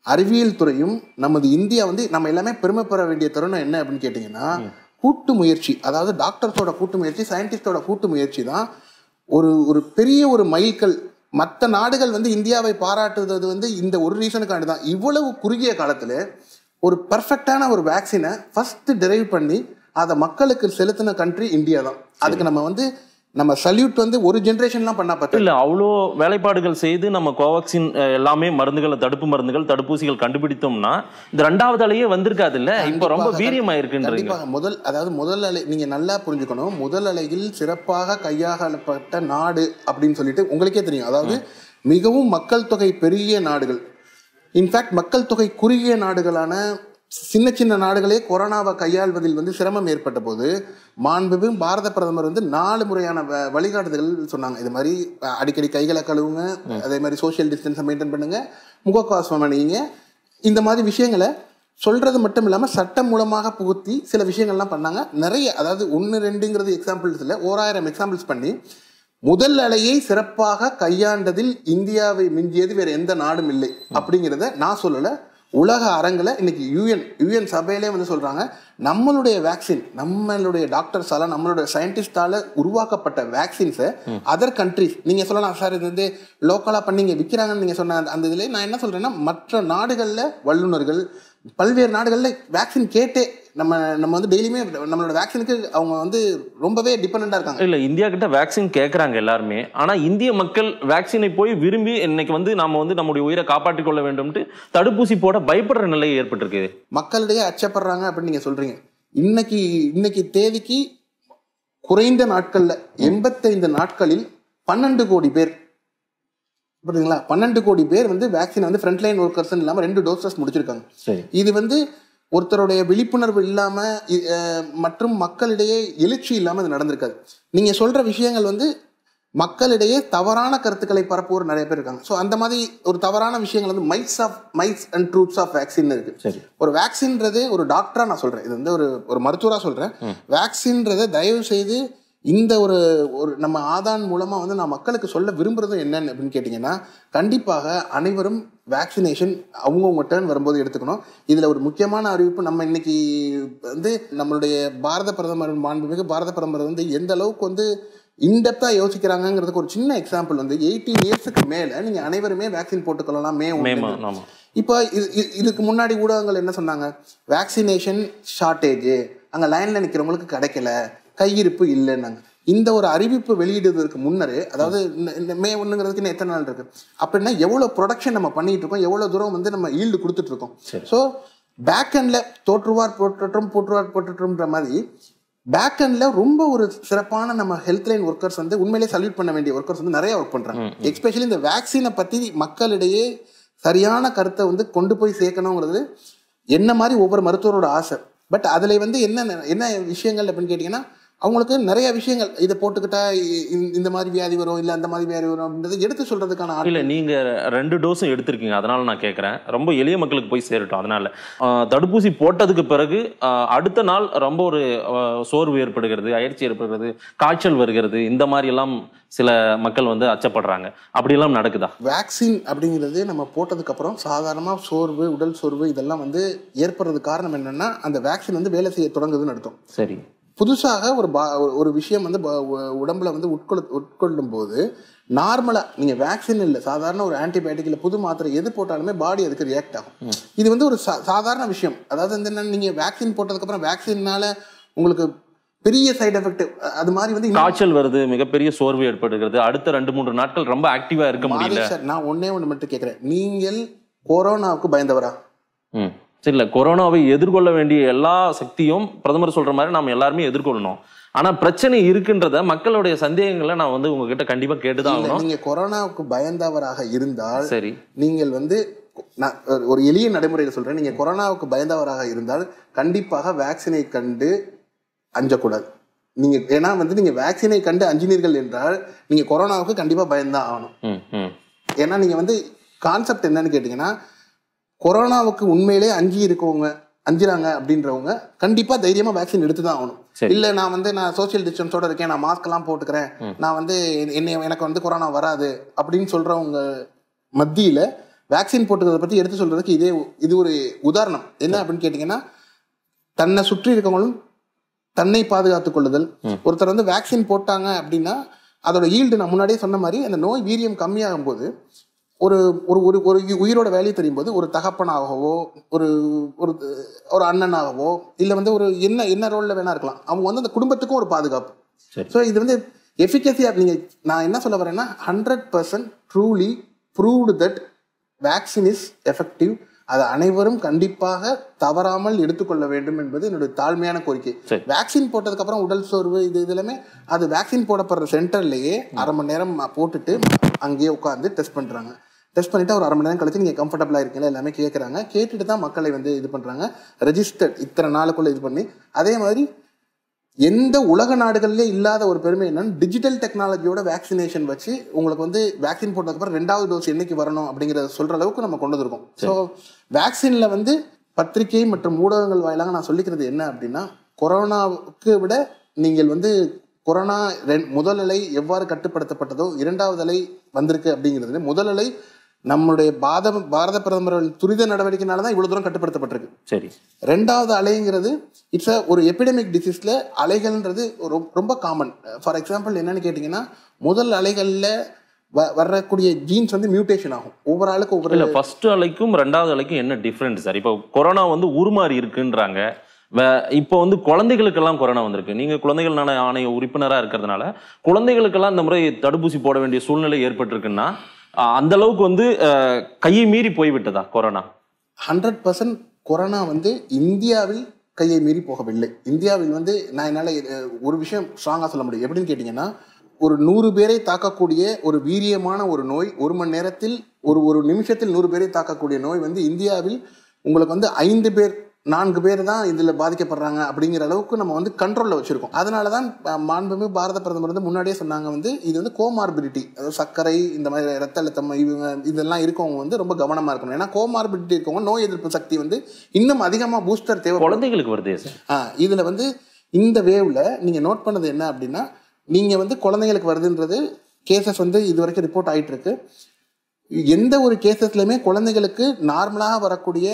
அறிவியல் துறையும் நமது இந்தியா வந்து நம்ம எல்லாமே பெருமை பெற வேண்டிய தருணம் என்ன அப்படின்னு கேட்டிங்கன்னா கூட்டு முயற்சி அதாவது டாக்டர்ஸோட கூட்டு முயற்சி சயின்டிஸ்டோட கூட்டு முயற்சி தான் ஒரு ஒரு பெரிய ஒரு மைல்கல் மற்ற நாடுகள் வந்து இந்தியாவை பாராட்டுறது வந்து இந்த ஒரு ரீசனுக்காண்டி தான் இவ்வளவு குறுகிய காலத்தில் ஒரு பர்ஃபெக்டான ஒரு வேக்சினை ஃபர்ஸ்ட் டெரைவ் பண்ணி அதை மக்களுக்கு செலுத்தின கண்ட்ரி இந்தியா தான் அதுக்கு நம்ம வந்து நம்ம சல்யூட் வந்து ஒரு ஜென்ரேஷன்லாம் பண்ணா பார்த்தா இல்ல அவ்வளோ வேலைப்பாடுகள் செய்து நம்ம கோவாக்சின் அஹ், எல்லாமே மருந்துகள் தடுப்பு மருந்துகள் தடுப்பூசிகள் கண்டுபிடித்தோம்னா இந்த ரெண்டாவது அலையே வந்திருக்காது இல்ல இப்போ ரொம்ப கண்டிப்பாக, வீரியமாயிருக்குன்றீங்க கண்டிப்பாக முதல் அதாவது முதல் அலை நீங்க நல்லா புரிஞ்சுக்கணும் முதல் அலையில் சிறப்பாக கையாளப்பட்ட நாடு அப்படின்னு சொல்லிட்டு உங்களுக்கே தெரியும் அதாவது மிகவும் மக்கள் தொகை பெரிய நாடுகள் இன்ஃபேக்ட் மக்கள் தொகை குறுகிய நாடுகளான சின்ன சின்ன நாடுகளே கொரோனாவை கையாள்வதில் வந்து சிரமம் ஏற்பட்ட போது மாண்புமிகு பாரத பிரதமர் வந்து நாலு முறையான வ- வழிகாட்டுதல்கள் சொன்னாங்க இது மாதிரி அஹ், அடிக்கடி கைகளை கழுவுங்க அதே மாதிரி சோஷியல் டிஸ்டன்ஸை மெயின்டைன் பண்ணுங்க முகக்கவசம் அணியுங்க இந்த மாதிரி விஷயங்களை சொல்றது மட்டும் இல்லாமல் சட்டம் மூலமாக புகுத்தி சில விஷயங்கள்லாம் பண்ணாங்க நிறைய அதாவது ஒன்று ரெண்டுங்கிறது எக்ஸாம்பிள்ஸ் இல்லை ஓராயிரம் எக்ஸாம்பிள்ஸ் பண்ணி முதல் அலையை சிறப்பாக கையாண்டதில் இந்தியாவை மிஞ்சியது வேற எந்த நாடும் இல்லை அப்படிங்கிறத நான் சொல்லலை உலக அரங்கில் இன்னைக்கு யூஎன் யூஎன் சபையிலே வந்து சொல்றாங்க நம்மளுடைய வேக்சின் நம்மளுடைய டாக்டர்ஸால நம்மளுடைய சயின்டிஸ்டால உருவாக்கப்பட்ட வேக்சின்ஸை அதர் கண்ட்ரிஸ் நீங்க சொல்லலாம் சார் இது வந்து லோக்கலா பண்ணி இங்க விற்கிறாங்கன்னு நீங்க சொன்ன அந்த- அந்த இதுல நான் என்ன சொல்றேன்னா மற்ற நாடுகள்ல வல்லுநர்கள் பல்வேறு நாடுகள்ல வேக்சின் கேட்டே நம்ம நம்ம வந்து டெய்லியுமே நம்மளோட வேக்சினுக்கு அவங்க வந்து ரொம்பவே டிபெண்டா இருக்காங்க இல்ல இந்தியா கிட்ட வேக்சின் கேக்குறாங்க எல்லாருமே ஆனா இந்திய மக்கள் வேக்சினை போய் விரும்பி இன்னைக்கு வந்து நாம வந்து நம்முடைய உயிரை காப்பாற்றிக் கொள்ள வேண்டும்ட்டு தடுப்பூசி போட பயப்படுற நிலை ஏற்பட்டிருக்கு மக்களிடையே அச்சப்படுறாங்க அப்படின்னு நீங்க சொல்றீங்க இன்னைக்கு இன்னைக்கு தேதிக்கு குறைந்த நாட்கள்ல எண்பத்தைந்து நாட்களில் பன்னெண்டு கோடி பேர் புரியுதுங்களா பன்னெண்டு கோடி பேர் வந்து வேக்சின் வந்து ஃப்ரண்ட்லைன் ஒர்க்கர்ஸ் இல்லாம ரெண்டு டோசஸ் முடிச்சிருக்காங்க சரி இது வந்து ஒருத்தருடைய விழிப்புணர்வு இல்லாம இ- அஹ் மற்றும் மக்களிடையே எழுச்சி இல்லாம இது நடந்திருக்காது நீங்க சொல்ற விஷயங்கள் வந்து மக்களிடையே தவறான கருத்துக்களை பரப்புவோர் நிறைய பேர் இருக்காங்க ஸோ அந்த மாதிரி ஒரு தவறான விஷயங்கள் வந்து myths of myths and truths of vaccine இருக்கு சரி ஒரு வேக்சின்றது ஒரு டாக்டரா நான் சொல்றேன் இது வந்து ஒரு ஒரு மருத்துவரா சொல்றேன் வேக்சின்றதை தயவு செய்து இந்த ஒரு ஒரு நம்ம ஆதான் மூலமா வந்து நான் மக்களுக்கு சொல்ல விரும்புறதும் என்னன்னு அப்படின்னு கேட்டிங்கன்னா கண்டிப்பாக அனைவரும் வேக்சினேஷன் அவங்கவுங்க டேர்ன் வரும்போது எடுத்துக்கணும் இதுல ஒரு முக்கியமான அறிவிப்பு நம்ம இன்னைக்கு வந்து நம்மளுடைய பாரத பிரதமர் மாண்புமிகு பாரத பிரதமர் வந்து எந்த அளவுக்கு வந்து இன்டெப்தா யோசிக்கிறாங்கங்கிறதுக்கு ஒரு சின்ன எக்ஸாம்பிள் வந்து எயிட்டீன் இயர்ஸுக்கு மேல நீங்க அனைவருமே வேக்சின் போட்டுக்கொள்ளலாம் மே மேமா ஒன்று ஆமா இப்போ இது இது- இதுக்கு முன்னாடி ஊடகங்கள் என்ன சொன்னாங்க வேக்சினேஷன் ஷார்ட்டேஜ் அங்கே லைனில் நிற்கிறவங்களுக்கு கிடைக்கல கையிருப்பு இல்லைன்னாங்க இந்த ஒரு அறிவிப்பு வெளியிடுவதற்கு முன்னரே அதாவது இந்த- இந்த மே ஒன்றுங்கிறதுக்கு இன்னும் எத்தனை நாள் இருக்கு அப்படின்னா எவ்வளோ ப்ரொடக்ஷன் நம்ம பண்ணிட்டு இருக்கோம் எவ்வளோ தூரம் வந்து நம்ம ஈல்டு கொடுத்துட்டு இருக்கோம் ஸோ பேக் எண்ட்ல தோற்றுவார் போற்றட்டும் போற்றுவார் போற்றட்டும்ன்ற மாதிரி பேக் எண்ட்ல ரொம்ப ஒரு சிறப்பான நம்ம ஹெல்த் லைன் ஒர்க்கர்ஸ் வந்து உண்மையிலேயே சல்யூட் பண்ண வேண்டிய ஒர்க்கர்ஸ் வந்து நிறைய ஒர்க் பண்றாங்க எஸ்பெஷலி இந்த வேக்சினை பத்தி மக்களிடையே சரியான கருத்தை வந்து கொண்டு போய் சேர்க்கணுங்கிறது என்ன மாதிரி ஒவ்வொரு மருத்துவரோட ஆசை பட் அதுல வந்து என்ன என்ன விஷயங்கள் அப்படின்னு கேட்டிங்கன்னா அவங்களுக்கு நிறைய விஷயங்கள் இதை போட்டுக்கிட்டா இ- இந்த- இந்த மாதிரி வியாதி வரும் இல்லை அந்த மாதிரி வியாதி வரும் அப்படின்றத எடுத்து சொல்றதுக்கான ஆட்கள் இல்ல நீங்க ரெண்டு டோஸும் எடுத்திருக்கீங்க அதனால நான் கேட்கறேன் ரொம்ப எளிய மக்களுக்கு போய் சேரட்டும் அதனால ஆஹ், தடுப்பூசி போட்டதுக்கு பிறகு ஆஹ், அடுத்த நாள் ரொம்ப ஒரு ஆஹ், சோர்வு ஏற்படுகிறது அயற்சி ஏற்படுகிறது காய்ச்சல் வருகிறது இந்த மாதிரி எல்லாம் சில மக்கள் வந்து அச்சப்படுறாங்க அப்படியெல்லாம் நடக்குதா வேக்சின் அப்படிங்கிறது நம்ம போட்டதுக்கு அப்புறம் சாதாரணமாக சோர்வு உடல் சோர்வு இதெல்லாம் வந்து ஏற்படுறதுக்கு காரணம் என்னன்னா அந்த வேக்சின் வந்து வேலை செய்ய தொடங்குதுன்னு அர்த்தம் சரி புதுசாக ஒரு பா ஒரு விஷயம் வந்து ப- உ- உடம்புல வந்து உட்கொள் உட்கொள்ளும் போது நார்மலாக நீங்கள் வேக்சின் இல்லை சாதாரண ஒரு ஆன்டிபயோட்டிக் இல்லை புது மாத்திரை எது போட்டாலுமே பாடி அதுக்கு ரியாக்ட் ஆகும் இது வந்து ஒரு சா- சாதாரண விஷயம் அதாவது வந்து என்ன நீங்கள் வேக்சின் போட்டதுக்கப்புறம் வேக்சின்னால உங்களுக்கு பெரிய சைடு எஃபெக்ட் அது மாதிரி வந்து இன்னும் காய்ச்சல் வருது மிகப்பெரிய சோர்வு ஏற்படுகிறது அடுத்த ரெண்டு மூன்று நாட்கள் ரொம்ப ஆக்டிவா இருக்க முடியல மாதேஷ் சார் நான் ஒண்ணே ஒன்று மட்டும் கேட்குறேன் நீங்கள் கொரோனாவுக்கு பயந்தவரா ம் சரி இல்ல கொரோனாவை எதிர்கொள்ள வேண்டிய எல்லா சக்தியும் பிரதமர் சொல்ற மாதிரி நாம எல்லாருமே எதிர்கொள்ளணும் ஆனா பிரச்சனை இருக்குன்றத மக்களுடைய சந்தேகங்களை நான் வந்து உங்ககிட்ட கண்டிப்பா கேட்டுதான் இல்ல, ஆகணும் நீங்க கொரோனாவுக்கு பயந்தவராக இருந்தால் சரி நீங்கள் வந்து நான் ஒரு- ஒரு எளிய நடைமுறையில் சொல்றேன் நீங்க கொரோனாவுக்கு பயந்தவராக இருந்தால் கண்டிப்பாக வேக்சினை கண்டு அஞ்சக்கூடாது நீங்க ஏன்னா வந்து நீங்க வேக்சினை கண்டு அஞ்சினீர்கள் என்றால் நீங்க கொரோனாவுக்கு கண்டிப்பா பயந்தான் ஆகணும் ம் ம் ஏன்னா நீங்க வந்து கான்செப்ட் என்னன்னு கேட்டீங்கன்னா கொரோனாவுக்கு உண்மையிலே அஞ்சி இருக்கவங்க அஞ்சுறாங்க அப்படின்றவங்க கண்டிப்பா தைரியமா வேக்சின் எடுத்து தான் ஆகணும் சரி. இல்ல நான் வந்து நான் சோஷியல் டிஸ்டன்ஸோட இருக்கேன் நான் மாஸ்க் எல்லாம் போட்டுக்கிறேன் நான் வந்து என்னை எனக்கு வந்து கொரோனா வராது அப்படின்னு சொல்றவங்க மத்தியில வேக்சின் போட்டுக்கிறத பத்தி எடுத்து சொல்றதுக்கு இதே இது ஒரு உதாரணம் என்ன அப்படின்னு கேட்டீங்கன்னா தன்னை சுற்றி இருக்கவங்களும் தன்னை பாதுகாத்துக் கொள்ளுதல் ஒருத்தர் வந்து வேக்சின் போட்டாங்க அப்படின்னா அதோட ஈல்டு நான் முன்னாடியே சொன்ன மாதிரி அந்த நோய் வீரியம் கம்மியாகும் போது ஒரு ஒரு ஒரு ஒரு உயிரோட வேலையை தெரியும் போது ஒரு தகப்பனாகவோ ஒரு ஒரு ஒரு அண்ணனாகவோ இல்லை வந்து ஒரு என்ன என்ன ரோலில் வேணா இருக்கலாம் அவங்க வந்து அந்த குடும்பத்துக்கும் ஒரு பாதுகாப்பு சரி. ஸோ இது வந்து எஃபிகசியாக நீங்கள் நான் என்ன சொல்ல வரேன்னா hundred percent truly proved that vaccine is effective அதை அனைவரும் கண்டிப்பாக தவறாமல் எடுத்துக்கொள்ள வேண்டும் என்பது என்னுடைய தாழ்மையான கோரிக்கை சரி. வேக்சின் போட்டதுக்கு அப்புறம் உடல் சோர்வு இது இது எல்லாமே அது வேக்சின் போடப்படுற சென்டர்லயே அரை மணி நேரம் போட்டுட்டு அங்கேயே உட்காந்து டெஸ்ட் பண்றாங்க டெஸ்ட் பண்ணிட்டு ஒரு அரை மணி நேரம் கழிச்சு நீங்க கம்ஃபர்டபுளா இருக்கீங்களா எல்லாமே கேட்கறாங்க கேட்டுட்டு தான் மக்களை வந்து இது பண்றாங்க ரெஜிஸ்டர்ட் இத்தனை நாளுக்குள்ள இது பண்ணி அதே மாதிரி எந்த உலக நாடுகள்லயே இல்லாத ஒரு பெருமை என்னன்னா டிஜிட்டல் டெக்னாலஜியோட வேக்சினேஷன் வச்சு உங்களுக்கு வந்து வேக்சின் போட்டதுக்கப்புறம் ரெண்டாவது டோஸ் என்னைக்கு வரணும் அப்படிங்கறத சொல்ற அளவுக்கு நம்ம கொண்டு வந்திருக்கோம் ஸோ வேக்சின்ல வந்து பத்திரிகை மற்றும் ஊடகங்கள் வாயிலாக நான் சொல்லிக்கிறது என்ன அப்படின்னா கொரோனாவுக்கு விட நீங்கள் வந்து கொரோனா ரெண்- முதல் அலை எவ்வாறு கட்டுப்படுத்தப்பட்டதோ இரண்டாவது அலை வந்திருக்கு அப்படிங்கிறது முதல் அலை நம்முடைய பாத பாரத பிரதமர் துரித நடவடிக்கைனால தான் இவ்வளவு தூரம் கட்டுப்படுத்தப்பட்டிருக்கு சரி ரெண்டாவது அலைங்கிறது இட்ஸ் அ ஒரு எபிடமிக் டிசீஸ்ல அலைகள்ன்றது ரொ- ரொம்ப காமன் ஃபார் எக்ஸாம்பிள் என்னன்னு கேட்டிங்கன்னா முதல் அலைகளில் வ வரக்கூடிய ஜீன்ஸ் வந்து மியூட்டேஷன் ஆகும் ஒவ்வொரு ஆளுக்கு ஒவ்வொரு இல்ல ஃபர்ஸ்ட் அலைக்கும் ரெண்டாவது அலைக்கும் என்ன டிஃபரெண்ட் சார் இப்போ கொரோனா வந்து உருமாறி இருக்குன்றாங்க வே- இப்போ வந்து குழந்தைகளுக்கெல்லாம் கொரோனா வந்திருக்கு நீங்க குழந்தைகள் நல ஆணைய உறுப்பினரா இருக்கிறதுனால குழந்தைகளுக்கெல்லாம் இந்த முறை தடுப்பூசி போட வேண்டிய சூழ்நிலை ஏற்பட்டிருக்குன்னா அஹ், அந்த அளவுக்கு வந்து அஹ், கையை மீறி போய்விட்டதா கொரோனா ஹண்ட்ரட் பர்சன்ட் கொரோனா வந்து இந்தியாவில் கையை மீறி போகவில்லை இந்தியாவில் வந்து நான் என்னால் ஒரு விஷயம் ஸ்ட்ராங்காக சொல்ல முடியும் எப்படின்னு கேட்டிங்கன்னா ஒரு நூறு பேரை தாக்கக்கூடிய ஒரு வீரியமான ஒரு நோய் ஒரு மணி நேரத்தில் ஒரு ஒரு நிமிஷத்தில் நூறு பேரை தாக்கக்கூடிய நோய் வந்து இந்தியாவில் உங்களுக்கு வந்து ஐந்து பேர் நான்கு பேர் தான் இதில் பாதிக்கப்படுறாங்க அப்படிங்கிற அளவுக்கு நம்ம வந்து கண்ட்ரோலில் வச்சுருக்கோம் அதனால தான் அஹ், மாண்புமிகு பாரத பிரதமர் வந்து முன்னாடியே சொன்னாங்க வந்து இது வந்து கோமார்பிலிட்டி அதாவது சர்க்கரை இந்த மாதிரி ரத்த அழுத்தம் இவங்க இதெல்லாம் இருக்கவங்க வந்து ரொம்ப கவனமாக இருக்கணும் ஏன்னா கோமார்பிலிட்டி இருக்கவங்க நோய் எதிர்ப்பு சக்தி வந்து இன்னும் அதிகமாக பூஸ்டர் தேவை குழந்தைகளுக்கு வருதே சார் ஆ இதில் வந்து இந்த வேவ்ல நீங்கள் நோட் பண்ணது என்ன அப்படின்னா நீங்கள் வந்து குழந்தைங்களுக்கு வருதுன்றது கேசஸ் வந்து இது வரைக்கும் ரிப்போர்ட் ஆயிட்டு இருக்கு எந்த ஒரு கேசஸ்லையுமே குழந்தைகளுக்கு நார்மலாக வரக்கூடிய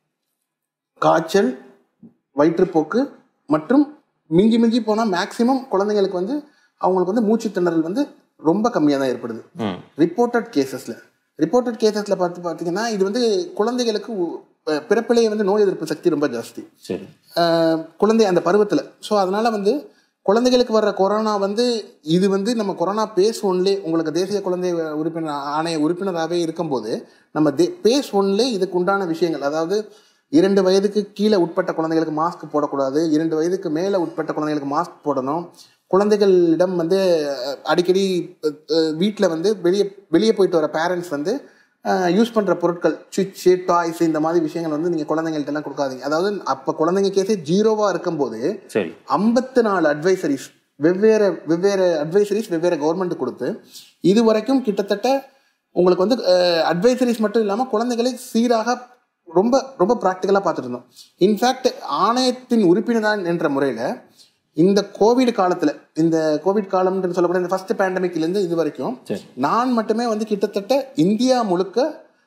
காய்ச்சல் வயிற்றுப்போக்கு மற்றும் மிஞ்சி மிஞ்சி போனால் மேக்சிமம் குழந்தைங்களுக்கு வந்து அவங்களுக்கு வந்து மூச்சு திணறல் வந்து ரொம்ப கம்மியாக தான் ஏற்படுது ம் ரிப்போர்ட்டட் கேசஸில் ரிப்போர்ட்டட் கேசஸில் பார்த்து பார்த்தீங்கன்னா இது வந்து குழந்தைகளுக்கு உ- அஹ் பிறப்பிலேயே வந்து நோய் எதிர்ப்பு சக்தி ரொம்ப ஜாஸ்தி சரி ஆஹ் குழந்தை அந்த பருவத்தில் ஸோ அதனால வந்து குழந்தைகளுக்கு வர்ற கொரோனா வந்து இது வந்து நம்ம கொரோனா பேஸ் ஒன்லே உங்களுக்கு தேசிய குழந்தை உறுப்பினர் ஆணைய உறுப்பினராகவே இருக்கும்போது நம்ம தே பேஸ் ஒன்லே இதுக்கு உண்டான விஷயங்கள் அதாவது இரண்டு வயதுக்கு கீழே உட்பட்ட குழந்தைகளுக்கு மாஸ்க் போடக்கூடாது இரண்டு வயதுக்கு மேலே உட்பட்ட குழந்தைகளுக்கு மாஸ்க் போடணும் குழந்தைகளிடம் வந்து அஹ், அடிக்கடி வீட்டில் வந்து வெளியே வெளியே போயிட்டு வர பேரண்ட்ஸ் வந்து யூஸ் பண்ணுற பொருட்கள் சுவிட்சு டாய்ஸ் இந்த மாதிரி விஷயங்கள் வந்து நீங்கள் குழந்தைங்கள்ட்ட எல்லாம் கொடுக்காதீங்க அதாவது அப்போ குழந்தைங்க கேஸே ஜீரோவாக இருக்கும்போது சரி ஐம்பத்து நாலு அட்வைசரிஸ் வெவ்வேறு வெவ்வேறு அட்வைசரிஸ் வெவ்வேறு கவர்மெண்ட் கொடுத்து இது வரைக்கும் கிட்டத்தட்ட உங்களுக்கு வந்து அட்வைசரிஸ் மட்டும் இல்லாமல் குழந்தைகளை சீராக ரொம்ப ரொம்ப ப்ராக்டிக்கலாக பார்த்துட்டு இருந்தோம் இன்ஃபேக்ட் ஆணையத்தின் உறுப்பினர் என்ற முறையில் இந்த கோவிட் காலத்தில் இந்த கோவிட் காலம்னு சொல்லக்கூடிய இந்த ஃபர்ஸ்ட் பேண்டமிக்லேருந்து இது வரைக்கும் சரி நான் மட்டுமே வந்து கிட்டத்தட்ட இந்தியா முழுக்க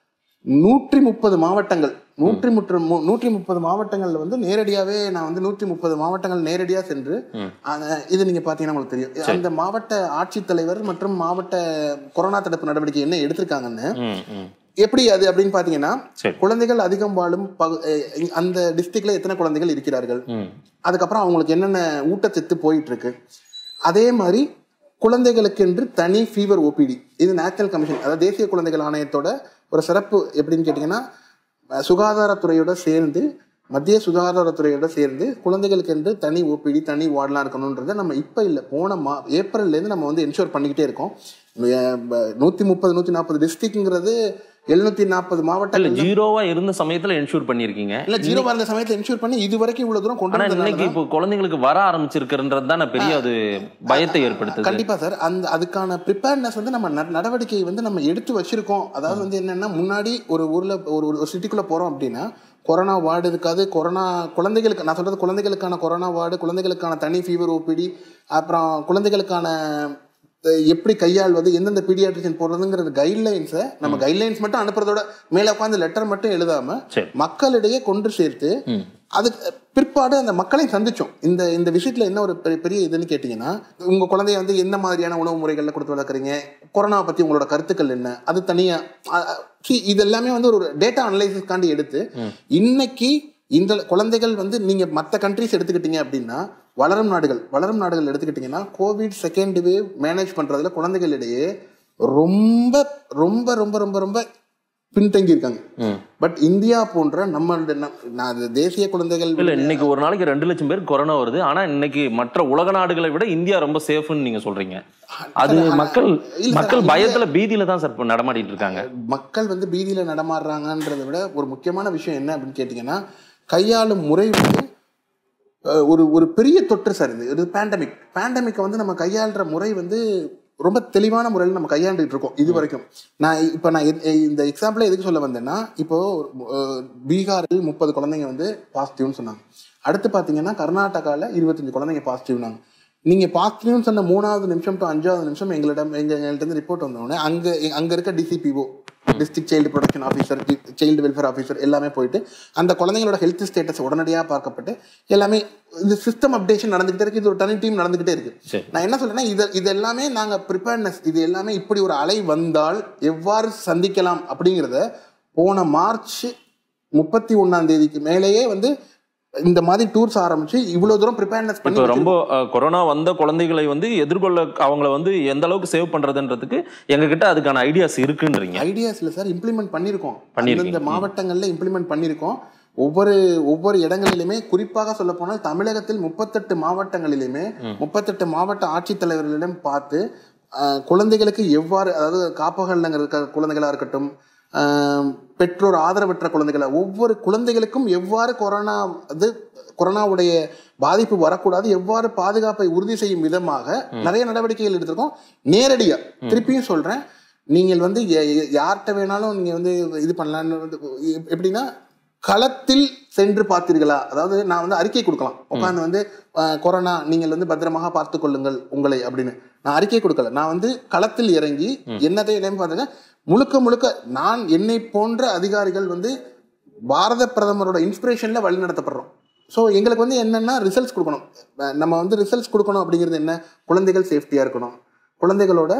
நூற்றி முப்பது மாவட்டங்கள் நூற்றி முற்று மு- நூற்றி முப்பது மாவட்டங்கள்ல வந்து நேரடியாவே நான் வந்து நூற்றி முப்பது மாவட்டங்கள் நேரடியா சென்று ம். அத- இது நீங்க பாத்தீங்கன்னா உங்களுக்கு தெரியும் அந்த மாவட்ட ஆட்சித்தலைவர் மற்றும் மாவட்ட கொரோனா தடுப்பு நடவடிக்கை என்ன எடுத்திருக்காங்கன்னு ம் ம் எப்படி அது அப்படின்னு பாத்தீங்கன்னா சரி குழந்தைகள் அதிகம் வாழும் பகு- அஹ் அந்த டிஸ்ட்ரிக்ட்ல எத்தனை குழந்தைகள் இருக்கிறார்கள் ம் அதுக்கப்புறம் அவங்களுக்கு என்னென்ன ஊட்டச்சத்து போயிட்டு இருக்கு அதே மாதிரி குழந்தைகளுக்கென்று தனி ஃபீவர் ஓபிடி இது நேஷனல் கமிஷன் அதாவது தேசிய குழந்தைகள் ஆணையத்தோட ஒரு சிறப்பு எப்படின்னு கேட்டிங்கன்னா அஹ், சுகாதாரத்துறையோட சேர்ந்து மத்திய சுகாதாரத்துறையோட சேர்ந்து குழந்தைகளுக்கென்று தனி ஓபிடி தனி வார்டெலாம் இருக்கணுன்றதை நம்ம இப்போ இல்லை போன மா ஏப்ரல்லேருந்து நம்ம வந்து என்ஷூர் பண்ணிக்கிட்டே இருக்கோம் நூற்றி முப்பது நூற்றி நாற்பது டிஸ்ட்ரிக்ட்ங்கிறது எழுநூற்றி நாற்பது இல்ல மாவட்டங்கள் ஜீரோவா இருந்த சமயத்துல என்ஷூர் பண்ணிருக்கீங்க இல்ல ஜீரோ வந்த சமயத்தை என்ஷூர் பண்ணி இது வரைக்கும் இவ்வளவு தூரம் கொண்டு ஆனா வந்ததுனால இன்னைக்கு இப்போ குழந்தைங்களுக்கு வர ஆரம்பிச்சிருக்கிறது தானே பெரிய அது பயத்தை ஏற்படுத்துது கண்டிப்பா சார் அந்த அதுக்கான ப்ரிப்பேர்னஸ் வந்து நம்ம நட- நடவடிக்கை வந்து நம்ம எடுத்து வச்சிருக்கோம் அதாவது வந்து என்னன்னா முன்னாடி ஒரு ஊர்ல ஒரு ஒரு சிட்டிக்குள்ள போறோம் அப்படின்னா கொரோனா வார்டு இருக்காது கொரோனா குழந்தைகளுக்கு நான் சொல்றது குழந்தைகளுக்கான கொரோனா வார்டு குழந்தைகளுக்கான தனி ஃபீவர் ஓபிடி அப்புறம் குழந்தைகளுக்கான அஹ், எப்படி கையாள்வது எந்தெந்த பீடியாட்ரிஷியன் போடுறதுங்கிற கைட்லைன்ஸை நம்ம கைட்லைன்ஸ் மட்டும் அனுப்புறதோட மேலே உட்காந்து லெட்டர் மட்டும் எழுதாம சரி மக்களிடையே கொண்டு சேர்த்து ம். அதுக்கு பிற்பாடு அந்த மக்களை சந்திச்சோம் இந்த இந்த விஷயத்துல என்ன ஒரு பெரிய பெரிய இதுன்னு கேட்டீங்கன்னா உங்க குழந்தைய வந்து என்ன மாதிரியான உணவு முறைகள்ல கொடுத்து வளர்க்குறீங்க கொரோனா பத்தி உங்களோட கருத்துக்கள் என்ன அது தனியா அ- அ- see, இது எல்லாமே வந்து ஒரு டேட்டா அனலைசிஸ்காண்டி எடுத்து இன்னைக்கு இந்த குழந்தைகள் வந்து நீங்க மற்ற கண்ட்ரிஸ் எடுத்துக்கிட்டீங்க அப்படின்னா வளரும் நாடுகள் வளரும் நாடுகள் எடுத்துக்கிட்டீங்கன்னா கோவிட் செகண்ட் வேவ் மேனேஜ் பண்றதுல குழந்தைகளிடையே ரொம்ப ரொம்ப ரொம்ப ரொம்ப ரொம்ப பின்தங்கி இருக்காங்க ம். பட் இந்தியா போன்ற நம்மளோட நம்- நான் அது தேசிய குழந்தைகள் இல்ல இன்னைக்கு ஒரு நாளைக்கு ரெண்டு லட்சம் பேர் கொரோனா வருது ஆனா இன்னைக்கு மற்ற உலக நாடுகளை விட இந்தியா ரொம்ப சேஃப்னு நீங்க சொல்றீங்க அது மக்கள் இல்ல சார், மக்கள் அது பயத்துல பீதியில தான் சார் இப்ப நடமாடிட்டு இருக்காங்க மக்கள் வந்து பீதியில நடமாடுறாங்கன்றதை விட ஒரு முக்கியமான விஷயம் என்ன அப்படின்னு கேட்டிங்கன்னா கையாளும் முறை வந்து அஹ், ஒரு ஒரு பெரிய தொற்று சார் இது இது பேண்டமிக் பேண்டமிக்கை வந்து நம்ம கையாளுற முறை வந்து ரொம்ப தெளிவான முறையில் நம்ம கையாண்டுட்டு இருக்கோம் இது வரைக்கும் நான் இப்போ நான் எத்- இந்த எக்ஸாம்பிளை எதுக்கு சொல்ல வந்தேன்னா இப்போ அஹ், பீகாரில் முப்பது குழந்தைங்க வந்து பாசிட்டிவ்னு சொன்னாங்க அடுத்து பார்த்தீங்கன்னா கர்நாடகாவில் இருபத்தஞ்சு குழந்தைங்க பாசிட்டிவ்னாங்க நீங்கள் பாசிட்டிவ்னு சொன்ன மூணாவது நிமிஷம் டு அஞ்சாவது நிமிஷம் எங்களிடம் எங்க எங்கள்கிட்ட இருந்து ரிப்போர்ட் வந்தோடனே அங்கே அங்கே இருக்க DCPO district child protection officer child welfare officer எல்லாமே போயிட்டு அந்த குழந்தைங்களோட ஹெல்த் ஸ்டேட்டஸ் உடனடியாக பார்க்கப்பட்டு எல்லாமே இது சிஸ்டம் அப்டேஷன் நடந்துகிட்டே இருக்கு இது ஒரு தனி டீம் நடந்துகிட்டே இருக்கு சரி நான் என்ன சொல்றேன்னா இது இது எல்லாமே நாங்கள் ப்ரிப்பேர்னஸ் இது எல்லாமே இப்படி ஒரு அலை வந்தால் எவ்வாறு சந்திக்கலாம் அப்படிங்கிறத போன மார்ச் முப்பத்தி ஒன்னாம் தேதிக்கு மேலேயே வந்து இந்த மாதிரி டூர்ஸ் ஆரம்பிச்சு இவ்வளவு தூரம் ப்ரிப்பேர்னஸ் பண்ணி இப்போ ரொம்ப அஹ், கொரோனா வந்த குழந்தைகளை வந்து எதிர்கொள்ள அவங்கள வந்து எந்த அளவுக்கு சேவ் பண்றதுன்றதுக்கு எங்க கிட்ட அதுக்கான ஐடியாஸ் இருக்குன்றீங்க ஐடியாஸ் இல்லை சார் இம்ப்ளிமெண்ட் பண்ணியிருக்கோம் பண்ணியிருக்கீங்க. அந்தந்த மாவட்டங்களில் இம்ப்ளிமெண்ட் பண்ணியிருக்கோம் ஒவ்வொரு ஒவ்வொரு இடங்களிலுமே குறிப்பாக சொல்ல போனால் தமிழகத்தில் முப்பத்தெட்டு மாவட்டங்களிலுமே முப்பத்தெட்டு மாவட்ட ஆட்சித்தலைவர்களிடம் பார்த்து அஹ், குழந்தைகளுக்கு எவ்வாறு அதாவது காப்பகங்கள் இருக்க குழந்தைகளா இருக்கட்டும் அஹ், பெற்றோர் ஆதரவற்ற குழந்தைகளை ஒவ்வொரு குழந்தைகளுக்கும் எவ்வாறு கொரோனா அது கொரோனாவுடைய பாதிப்பு வரக்கூடாது எவ்வாறு பாதுகாப்பை உறுதி செய்யும் விதமாக நிறைய நடவடிக்கைகள் எடுத்திருக்கோம் நேரடியா திருப்பியும் சொல்றேன் நீங்கள் வந்து எ- எ- யார்கிட்ட வேணாலும் நீங்க வந்து இது பண்ணலான்னு வந்து எப்- எப்படின்னா களத்தில் சென்று பார்த்தீர்களா அதாவது நான் வந்து அறிக்கை கொடுக்கலாம் உட்காந்து வந்து அஹ், கொரோனா நீங்கள் வந்து பத்திரமாக பார்த்துக் கொள்ளுங்கள் உங்களை அப்படின்னு நான் அறிக்கை கொடுக்கல நான் வந்து களத்தில் இறங்கி என்னதை என்னன்னு பார்த்துங்க முழுக்க முழுக்க நான் என்னை போன்ற அதிகாரிகள் வந்து பாரத பிரதமரோட இன்ஸ்பிரேஷன்ல வழி நடத்தப்படுறோம் ஸோ எங்களுக்கு வந்து என்னன்னா ரிசல்ட்ஸ் கொடுக்கணும் அஹ் நம்ம வந்து ரிசல்ட்ஸ் கொடுக்கணும் அப்படிங்கிறது என்ன குழந்தைகள் சேஃப்டியாக இருக்கணும் குழந்தைகளோட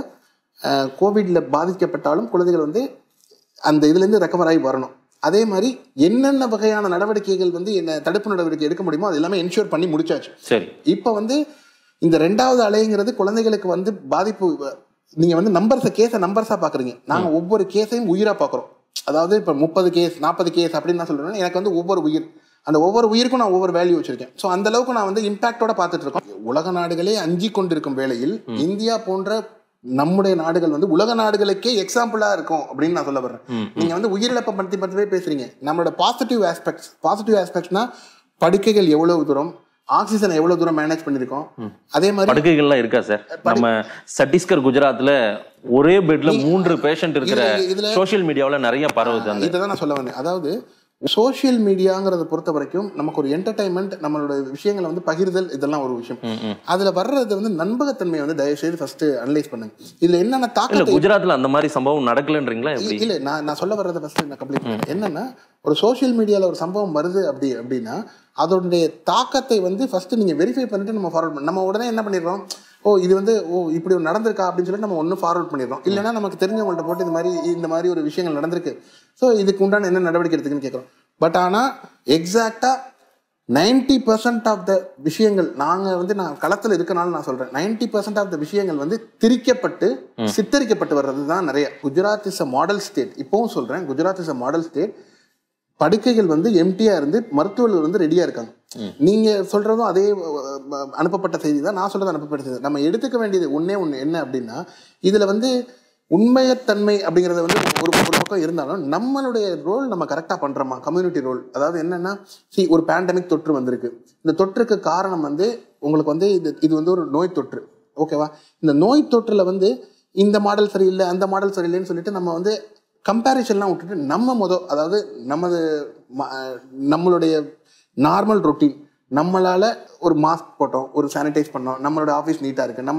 கோவிட்ல பாதிக்கப்பட்டாலும் குழந்தைகள் வந்து அந்த இதுலேருந்து ரெக்கவர் ஆகி வரணும் அதே மாதிரி என்னென்ன வகையான நடவடிக்கைகள் வந்து என்ன தடுப்பு நடவடிக்கை எடுக்க முடியுமோ அது எல்லாமே என்ஷூர் பண்ணி முடிச்சாச்சு சரி இப்போ வந்து இந்த ரெண்டாவது அலைங்கிறது குழந்தைகளுக்கு வந்து பாதிப்பு நீங்க வந்து நம்பர்ஸை கேஸை நம்பர்ஸா பாக்குறீங்க நாங்க ஒவ்வொரு கேஸையும் உயிரா பாக்குறோம் அதாவது இப்ப முப்பது கேஸ் நாற்பது கேஸ் அப்படின்னு நான் சொல்றேன் எனக்கு வந்து ஒவ்வொரு உயிர் அந்த ஒவ்வொரு உயிருக்கும் நான் ஒவ்வொரு வேல்யூ வச்சிருக்கேன் ஸோ அந்த அளவுக்கு நான் வந்து இம்பாக்டோட பார்த்துட்டு இருக்கோம் உலக நாடுகளே அஞ்சி கொண்டிருக்கும் வேளையில் இந்தியா போன்ற நம்முடைய நாடுகள் வந்து உலக நாடுகளுக்கே எக்ஸாம்பிளா இருக்கும் அப்படின்னு நான் சொல்ல வர்றேன் ம். நீங்க வந்து உயிரிழப்பை பத்தி பத்திவே பேசுறீங்க நம்மளோட பாசிட்டிவ் ஆஸ்பெக்ட்ஸ் பாசிட்டிவ் ஆஸ்பெக்ட்ஸ்னா படுக்கைகள் எவ்வளவு தூரம் ஆக்சிஜன் எவ்வளவு தூரம் மேனேஜ் பண்ணிருக்கோம் அதே மாதிரி படுக்கைகள்லாம் இருக்கா சார் நம்ம சத்தீஸ்கர் குஜராத்ல ஒரே பெட்ல மூன்று பேஷண்ட் இருக்கிற இதுல- இதுல சோஷியல் மீடியாவுல நிறைய பரவுது அந்த இதை தான் நான் சொல்ல வந்தேன் அதாவது சோஷியல் மீடியாங்கிறத பொறுத்த வரைக்கும் நமக்கு ஒரு என்டர்டைன்மெண்ட் நம்மளோட விஷயங்களை வந்து பகிர்தல் இதெல்லாம் ஒரு விஷயம் ம், ம். அதுல வர்றது வந்து நண்பகத்தன்மையை வந்து தயவு செய்து ஃபர்ஸ்ட் அனலைஸ் பண்ணுங்க இதுல என்னென்ன இல்ல தாக்கத்தை குஜராத்ல அந்த மாதிரி சம்பவம் நடக்கலன்றீங்களா எப்படி இல்ல நான் நான் சொல்ல வர்றதை ஃபர்ஸ்ட் நான் கம்ப்ளீட் பண்ணேன் என்னன்னா ஒரு சோஷியல் மீடியால ஒரு சம்பவம் வருது அப்படி அப்படின்னா அதோடைய தாக்கத்தை வந்து ஃபர்ஸ்ட் நீங்க வெரிஃபை பண்ணிட்டு நம்ம ஃபார்வர்ட் பண்ண நம்ம உடனே என்ன பண்ணிடுறோம் ஓ இது வந்து ஓ இப்படி ஒன்று நடந்திருக்கா அப்படின்னு சொல்லி நம்ம ஒன்று ஃபார்வர்ட் பண்ணிடுறோம் இல்லைன்னா நமக்கு தெரிஞ்சவங்கள்ட்ட போட்டு இந்த மாதிரி இந்த மாதிரி ஒரு விஷயங்கள் நடந்திருக்கு ஸோ இதுக்கு உண்டான என்ன நடவடிக்கை எடுத்துக்குன்னு கேட்குறோம் பட் ஆனால் எக்ஸாக்டாக நைன்டி பர்சன்ட் ஆஃப் த விஷயங்கள் நாங்கள் வந்து நான் களத்தில் இருக்கனால நான் சொல்கிறேன் நைன்டி பர்சன்ட் ஆஃப் த விஷயங்கள் வந்து திரிக்கப்பட்டு சித்தரிக்கப்பட்டு வர்றது தான் நிறைய Gujarat is a model state இப்போவும் சொல்கிறேன் Gujarat is a model state படுக்கைகள் வந்து எம்டியா இருந்து மருத்துவர்கள் வந்து ரெடியா இருக்காங்க நீங்க சொல்றதும் அதே அஹ், அஹ், அனுப்பப்பட்ட செய்தி தான் நான் சொல்றது அனுப்பப்பட்ட செய்தி நம்ம எடுத்துக்க வேண்டியது ஒண்ணே ஒண்ணு என்ன அப்படின்னா இதுல வந்து உண்மையத்தன்மை அப்படிங்கறது வந்து ஒரு ஒரு பக்கம் இருந்தாலும் நம்மளுடைய ரோல் நம்ம கரெக்டா பண்றோமா கம்யூனிட்டி ரோல் அதாவது என்னன்னா see ஒரு பேண்டமிக் தொற்று வந்திருக்கு இந்த தொற்றுக்கு காரணம் வந்து உங்களுக்கு வந்து இது இது வந்து ஒரு நோய் தொற்று ஓகேவா இந்த நோய் தொற்றுல வந்து இந்த மாடல் சரியில்லை அந்த மாடல் சரியில்லைன்னு சொல்லிட்டு நம்ம வந்து கம்பேரிஷன்லாம் விட்டுட்டு நம்ம முத அதாவது நமது ம- நம்மளுடைய நார்மல் ரொட்டீன் நம்மளால ஒரு மாஸ்க் போட்டோம் ஒரு சானிடைஸ் பண்ணோம் நம்மளோட ஆஃபீஸ் நீட்டாக இருக்கு நம்மளால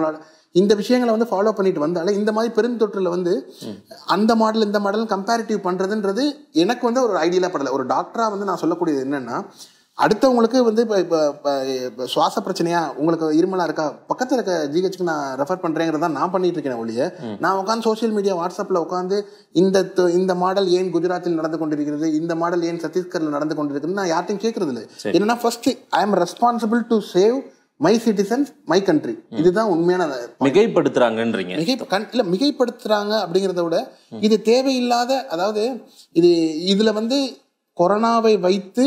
இந்த விஷயங்களை வந்து ஃபாலோ பண்ணிட்டு வந்தாலே இந்த மாதிரி பெருந்தொற்றுல வந்து அந்த மாடல் இந்த மாடல் கம்பேரிட்டிவ் பண்றதுன்றது எனக்கு வந்து ஒரு ஐடியலா படல ஒரு டாக்டரா வந்து நான் சொல்லக்கூடியது என்னன்னா அடுத்தவங்களுக்கு வந்து இப்போ இப்போ இப்போ சுவாச பிரச்சனையா உங்களுக்கு இருமலா இருக்கா பக்கத்தில் இருக்க ஜிஹெச்க்கு நான் ரெஃபர் பண்றேங்கிறத நான் பண்ணிட்டு இருக்கேன் ஒழிய நான் உட்காந்து சோஷியல் மீடியா வாட்ஸ்அப்ல உட்காந்து இந்த த- இந்த மாடல் ஏன் குஜராத்தில் நடந்து கொண்டிருக்கிறது இந்த மாடல் ஏன் சத்தீஸ்கர்ல நடந்து கொண்டிருக்குன்னு நான் யார்ட்டையும் கேட்கறது இல்லை என்னன்னா first I am responsible to save my citizens my country இதுதான் உண்மையான மிகைப்படுத்துறாங்கன்றீங்க மிகை கண் இல்ல மிகைப்படுத்துறாங்க அப்படிங்கிறத விட இது தேவையில்லாத அதாவது இது இதுல வந்து கொரோனாவை வைத்து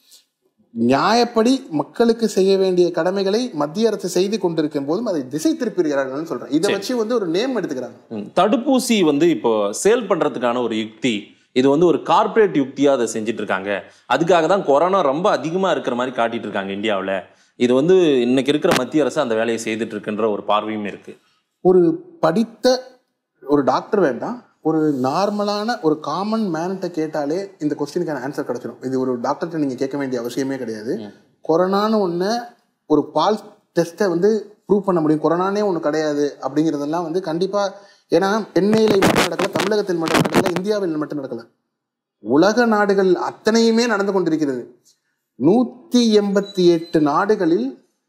நியாயப்படி மக்களுக்கு செய்ய வேண்டிய கடமைகளை மத்திய அரசு செய்து கொண்டிருக்கும் போதும் அதை திசை திருப்பிடுகிறார்கள் சொல்றேன் இதை வச்சு வந்து ஒரு நேம் எடுத்துக்கிறாங்க ம். தடுப்பூசி வந்து இப்போ சேல் பண்றதுக்கான ஒரு யுக்தி இது வந்து ஒரு கார்ப்பரேட் யுக்தியா அதை செஞ்சுட்டு இருக்காங்க அதுக்காக தான் கொரோனா ரொம்ப அதிகமா இருக்கிற மாதிரி காட்டிட்டு இருக்காங்க இந்தியாவுல இது வந்து இன்னைக்கு இருக்கிற மத்திய அரசு அந்த வேலையை செய்துட்டு இருக்குன்ற ஒரு பார்வையும் இருக்கு ஒரு படித்த ஒரு டாக்டர் வேண்டாம் ஒரு நார்மலான ஒரு காமன் மேன்கிட்ட கேட்டாலே இந்த கொஸ்டினுக்கான ஆன்சர் கிடைச்சிடும் இது ஒரு டாக்டர்கிட்ட நீங்க கேட்க வேண்டிய அவசியமே கிடையாது கொரோனான்னு ஒன்று ஒரு பால் டெஸ்ட்டை வந்து ப்ரூவ் பண்ண முடியும் கொரோனானே ஒன்று கிடையாது அப்படிங்கிறதெல்லாம் வந்து கண்டிப்பா ஏன்னா சென்னையில மட்டும் நடக்கல தமிழகத்தில் மட்டும் நடக்கல இந்தியாவில் மட்டும் நடக்கல உலக நாடுகள் அத்தனையுமே நடந்து கொண்டிருக்கிறது நூத்தி எண்பத்தி எட்டு நாடுகளில்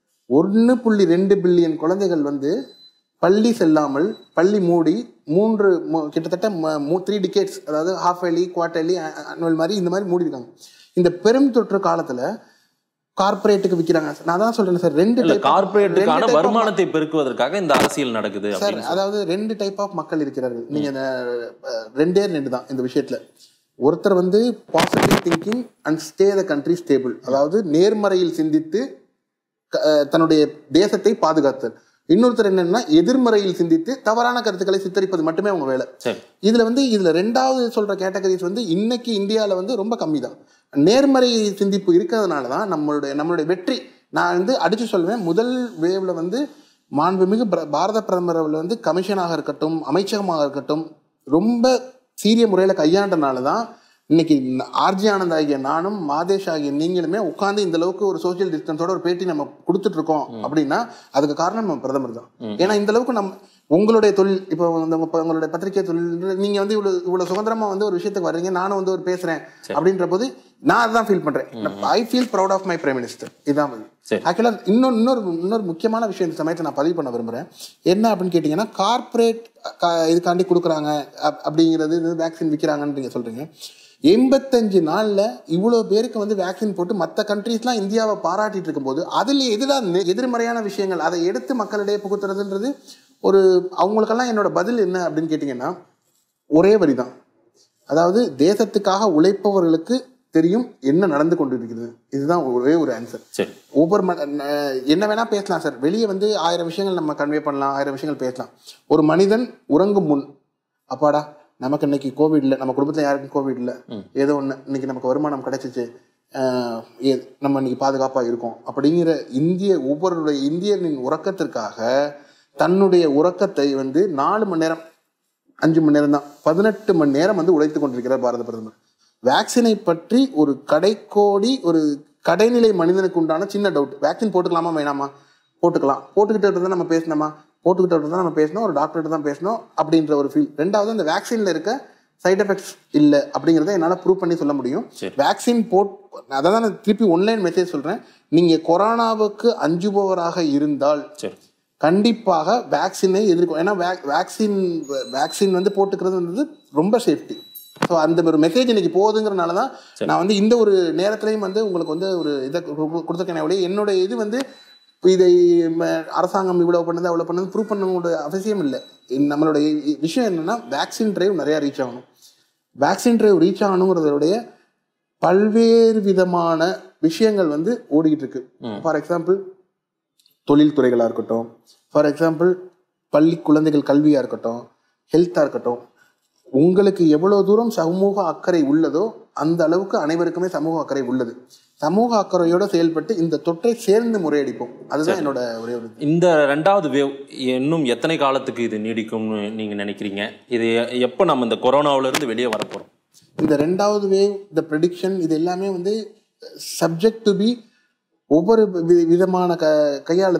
ஒன்று புள்ளி ரெண்டு பில்லியன் குழந்தைகள் வந்து பள்ளி செல்லாமல் பள்ளி மூடி மூன்று மு- கிட்டத்தட்ட த்ரீ டிகேட்ஸ் அதாவது ஹாஃப் இயர்லி குவார்டர்லி அனுவல் மாதிரி இந்த மாதிரி மூடி இருக்காங்க இந்த பெரும் தொற்று காலத்துல கார்ப்பரேட்டுக்கு விற்கிறாங்க நான் தான் சொல்றேன் சார் ரெண்டு இல்ல type of- கார்ப்பரேட்டுக்கான ரெண்டு type of வருமானத்தை பெருக்குவதற்காக இந்த அரசியல் நடக்குது சார் அப்படின்னு அதாவது ரெண்டு டைப் ஆஃப் மக்கள் இருக்கிறார்கள் நீங்க இந்த அஹ், ரெண்டே ரெண்டு தான் இந்த விஷயத்துல ஒருத்தர் வந்து positive thinking and stay the country stable அதாவது நேர்மறையில் சிந்தித்து க- அஹ், தன்னுடைய தேசத்தை பாதுகாத்தல் இன்னொருத்தர் என்னன்னா எதிர்மறையில் சிந்தித்து தவறான கருத்துக்களை சித்தரிப்பது மட்டுமே அவங்க வேலை சரி இதுல வந்து இதுல ரெண்டாவது சொல்ற கேட்டகரிஸ் வந்து இன்னைக்கு இந்தியால வந்து ரொம்ப கம்மி தான் நேர்மறை சிந்திப்பு இருக்கிறதுனால தான் நம்மளுடைய நம்மளுடைய வெற்றி நான் வந்து அடிச்சு சொல்லுவேன் முதல் வேவ்ல வந்து மாண்புமிகு பிர- பாரத பிரதமர் அவர்கள் வந்து கமிஷனாக இருக்கட்டும் அமைச்சகமாக இருக்கட்டும் ரொம்ப சீரிய முறையில் கையாண்டனால தான் இன்னைக்கு ஆர்ஜி ஆனந்த் ஆகிய நானும் மாதேஷ் ஆகிய நீங்களுமே உட்கார்ந்து இந்த அளவுக்கு ஒரு சோஷியல் டிஸ்டன்ஸோட ஒரு பேட்டி நம்ம கொடுத்துட்டு இருக்கோம் அப்படின்னா அதுக்கு காரணம் நம்ம பிரதமர் தான் ஏன்னா இந்த அளவுக்கு நம்ம உங்களுடைய தொழில் இப்போ வந்து உங்க- உங்களுடைய பத்திரிகை தொழில் நீங்க வந்து இவ்வளவு இவ்வளவு சுதந்திரமா வந்து ஒரு விஷயத்துக்கு வர்றீங்க நானும் வந்து ஒரு பேசுறேன் அப்படின்ற போது நான் அதான் ஃபீல் பண்றேன் I feel proud of my prime minister இதான் சரி. ஆக்சுவலா இன்னொரு இன்னொரு இன்னொரு முக்கியமான விஷயம் இந்த சமயத்தை நான் பதிவு பண்ண விரும்புறேன் என்ன அப்படின்னு கேட்டீங்கன்னா கார்ப்பரேட் இதுக்காண்டி கொடுக்குறாங்க அப்- அப்படிங்கிறது வேக்சின் விற்கிறாங்கன்னு நீங்க சொல்றீங்க எண்பத்தஞ்சு நாள்ல இவ்வளவு பேருக்கு வந்து வேக்சின் போட்டு மற்ற கண்ட்ரீஸ்லாம் இந்தியாவை பாராட்டிட்டு இருக்கும்போது அதுல எதிராக எதிர்மறையான விஷயங்கள் அதை எடுத்து மக்களிடையே புகுத்துறதுன்றது ஒரு அவங்களுக்கெல்லாம் என்னோட பதில் என்ன அப்படின்னு கேட்டீங்கன்னா ஒரே வரி தான் அதாவது தேசத்துக்காக உழைப்பவர்களுக்கு தெரியும் என்ன நடந்து கொண்டிருக்கிறது இதுதான் ஒரே ஒரு ஆன்சர் சரி ஒவ்வொரு ம- ந- என்ன வேணா பேசலாம் சார் வெளியே வந்து ஆயிரம் விஷயங்கள் நம்ம கன்வே பண்ணலாம் ஆயிரம் விஷயங்கள் பேசலாம் ஒரு மனிதன் உறங்கும் முன் அப்பாடா நமக்கு இன்னைக்கு கோவிட் இல்லை நம்ம குடும்பத்துல யாருக்கும் கோவிட் இல்லை ஏதோ ஒன்று இன்னைக்கு நமக்கு வருமானம் கிடைச்சிச்சு ஆஹ் ஏ- நம்ம இன்னைக்கு பாதுகாப்பா இருக்கோம் அப்படிங்கிற இந்திய ஒவ்வொருடைய இந்தியனின் உறக்கத்திற்காக தன்னுடைய உறக்கத்தை வந்து நாலு மணி நேரம் அஞ்சு மணி நேரம் தான் பதினெட்டு மணி நேரம் வந்து உழைத்து கொண்டிருக்கிறார் பாரத பிரதமர் வேக்சினை பற்றி ஒரு கடைக்கோடி ஒரு கடைநிலை மனிதனுக்கு உண்டான சின்ன டவுட் வேக்சின் போட்டுக்கலாமா வேணாமா போட்டுக்கலாம் போட்டுக்கிட்டு தான் நம்ம பேசணுமா போட்டுக்கிட்டு தான் நம்ம பேசணும் ஒரு டாக்டர்கிட்ட தான் பேசணும் அப்படின்ற ஒரு ஃபீல் ரெண்டாவது அந்த வேக்சின்ல இருக்க சைடு எஃபெக்ட்ஸ் இல்லை அப்படிங்கிறத என்னால் ப்ரூவ் பண்ணி சொல்ல முடியும் சரி. வேக்சின் போட் அதை தான் நான் திருப்பி ஒன்லைன் மெசேஜ் சொல்கிறேன் நீங்கள் கொரோனாவுக்கு அஞ்சுபவராக இருந்தால் சரி கண்டிப்பாக வேக்சினை எதிர்க்கும் ஏன்னா வேக் வேக்சின் வேக்சின் வந்து போட்டுக்கிறது வந்து ரொம்ப சேஃப்டி ஸோ அந்த ஒரு மெசேஜ் இன்னைக்கு போகுதுங்கிறனால தான் நான் வந்து இந்த ஒரு நேரத்துலையும் வந்து உங்களுக்கு வந்து ஒரு இதை கு- கொடுத்துருக்கேன் ஒழிய என்னோட இது வந்து இதை ம, அரசாங்கம் இவ்வளோ பண்ணுது அவ்வளோ பண்ணுது ப்ரூவ் பண்ணவோட அவசியம் இல்லை நம்மளுடைய இ- விஷயம் என்னன்னா வேக்சின் டிரைவ் நிறையா ரீச் ஆகணும் வேக்சின் டிரைவ் ரீச் ஆகணுங்கிறதோடைய பல்வேறு விதமான விஷயங்கள் வந்து ஓடிக்கிட்டு இருக்கு ஃபார் எக்ஸாம்பிள் தொழில் துறைகளாக இருக்கட்டும் ஃபார் எக்ஸாம்பிள் பள்ளி குழந்தைகள் கல்வியாக இருக்கட்டும் ஹெல்த்தாக இருக்கட்டும் உங்களுக்கு எவ்வளவு தூரம் சமூக அக்கறை உள்ளதோ அந்த அளவுக்கு அனைவருக்குமே சமூக அக்கறை உள்ளது சமூக அக்கறையோட செயல்பட்டு இந்த தொற்றை சேர்ந்து முறையடிப்போம் அதுதான் என்னோட ஒரே ஒரு இது. இந்த ரெண்டாவது வேவ் இன்னும் எத்தனை காலத்துக்கு இது நீடிக்கும்னு நீங்க நினைக்கிறீங்க இது எ- எப்போ நம்ம இந்த கொரோனாவுல இருந்து வெளியே வரப்போறோம் இந்த ரெண்டாவது வேவ் இந்த ப்ரெடிக்ஷன் இது எல்லாமே வந்து சப்ஜெக்ட் டு பி ஒவ்வொரு வி- விதமான க கையாளுதல்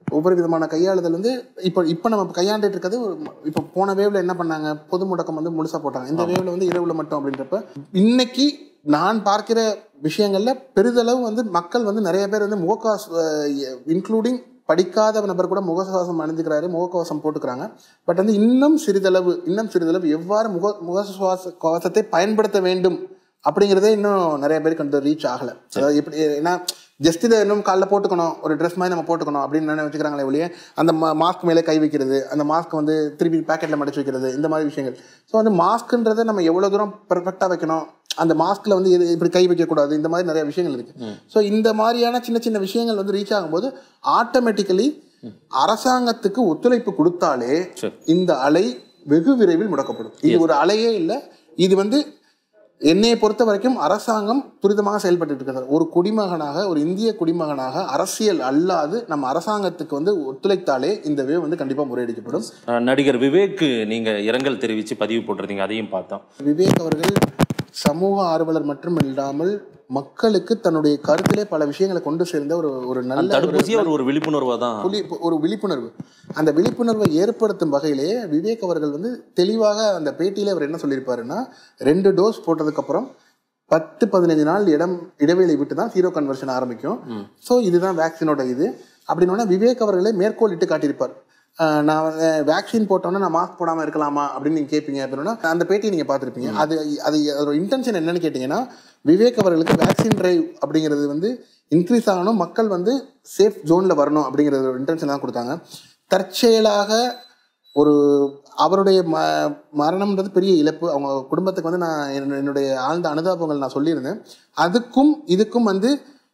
ஒவ்வொரு விதமான கையாளுதல் வந்து இப்போ இப்போ நம்ம கையாண்டுட்டு இருக்கிறது ஒரு ம- இப்போ போன வேவ்ல என்ன பண்ணாங்க பொது முடக்கம் வந்து முழுசா போட்டாங்க இந்த வேவ்ல வந்து இரவுல மட்டும் அப்படின்றப்ப இன்னைக்கு நான் பார்க்கிற விஷயங்கள்ல பெரிதளவு வந்து மக்கள் வந்து நிறைய பேர் வந்து முகக்காஸ் இன்க்ளூடிங் படிக்காத நபர் கூட முகக்கவசம் அணிஞ்சுக்கிறாரு முகக்கவசம் போட்டுக்கிறாங்க பட் வந்து இன்னும் சிறிதளவு இன்னும் சிறிதளவு எவ்வாறு முக முகசுவாச கவசத்தை பயன்படுத்த வேண்டும் அப்படிங்கிறதே இன்னும் நிறைய பேருக்கு வந்து ரீச் ஆகல அதாவது எப்படி ஏன்னா ஜஸ்ட் இதை இன்னும் காலைல போட்டுக்கணும் ஒரு ட்ரெஸ் மாதிரி நம்ம போட்டுக்கணும் அப்படின்னு நினை வச்சுக்கிறாங்களே ஒழிய அந்த மாஸ்க் மேலே கை வைக்கிறது அந்த மாஸ்க் வந்து திருப்பி பேக்கெட்டில் மடிச்சு வைக்கிறது இந்த மாதிரி விஷயங்கள் ஸோ வந்து மாஸ்க்குன்றதை நம்ம எவ்வளோ தூரம் பெர்ஃபெக்டாக வைக்கணும் அந்த மாஸ்க்ல வந்து இது இப்படி கை வைக்கக்கூடாது இந்த மாதிரி நிறைய விஷயங்கள் இருக்கு ஸோ இந்த மாதிரியான சின்ன சின்ன விஷயங்கள் வந்து ரீச் ஆகும்போது ஆட்டோமேட்டிக்கலி அரசாங்கத்துக்கு ஒத்துழைப்பு கொடுத்தாலே சரி. இந்த அலை வெகு விரைவில் முடக்கப்படும் இது ஒரு அலையே இல்லை இது வந்து என்னையை பொறுத்த வரைக்கும் அரசாங்கம் துரிதமாக செயல்பட்டு இருக்கிறது ஒரு குடிமகனாக ஒரு இந்திய குடிமகனாக அரசியல் அல்லாது நம்ம அரசாங்கத்துக்கு வந்து ஒத்துழைத்தாலே இந்த வேவ் வந்து கண்டிப்பா முறையடிக்கப்படும் அஹ் நடிகர் விவேக்கு நீங்க இரங்கல் தெரிவிச்சு பதிவு போட்டிருந்தீங்க அதையும் பார்த்தோம் விவேக் அவர்கள் சமூக ஆர்வலர் மட்டும் இல்லாமல் மக்களுக்கு தன்னுடைய கருத்திலே பல விஷயங்களை கொண்டு சேர்ந்த ஒரு ஒரு அந்த நல்ல ஒரு தடுப்பூசியே ஒரு ஒரு விழிப்புணர்வா தான் புலி ஒரு விழிப்புணர்வு அந்த விழிப்புணர்வை ஏற்படுத்தும் வகையிலே விவேக் அவர்கள் வந்து தெளிவாக அந்த பேட்டியில அவர் என்ன சொல்லியிருப்பாருன்னா ரெண்டு டோஸ் போட்டதுக்கு அப்புறம் பத்து பதினஞ்சு நாள் இடம் இடைவெளி விட்டு தான் ஜீரோ கன்வர்ஷன் ஆரம்பிக்கும் ஸோ இதுதான் வேக்சினோட இது அப்படின்னா விவேக் அவர்களே மேற்கோளிட்டு காட்டியிருப்பார் ஆஹ் நான் வேக்சின் போட்டோன்னே நான் மாஸ்க் போடாமல் இருக்கலாமா அப்படின்னு நீங்கள் கேட்பீங்க அப்படின்னா அந்த பேட்டியை நீங்கள் பார்த்துருப்பீங்க அது அது அதோட இன்டென்ஷன் என்னன்னு கேட்டிங்கன்னா விவேக் அவர்களுக்கு வேக்சின் டிரைவ் அப்படிங்கிறது வந்து இன்க்ரீஸ் ஆகணும் மக்கள் வந்து சேஃப் ஜோனில் வரணும் அப்படிங்கிறது ஒரு இன்டென்ஷன் தான் கொடுத்தாங்க தற்செயலாக ஒரு அவருடைய ம மரணம்ன்றது பெரிய இழப்பு அவங்க குடும்பத்துக்கு வந்து நான் என்னுடைய- என்னுடைய ஆழ்ந்த அனுதாபங்கள் நான் சொல்லியிருந்தேன் அதுக்கும் இதுக்கும் வந்து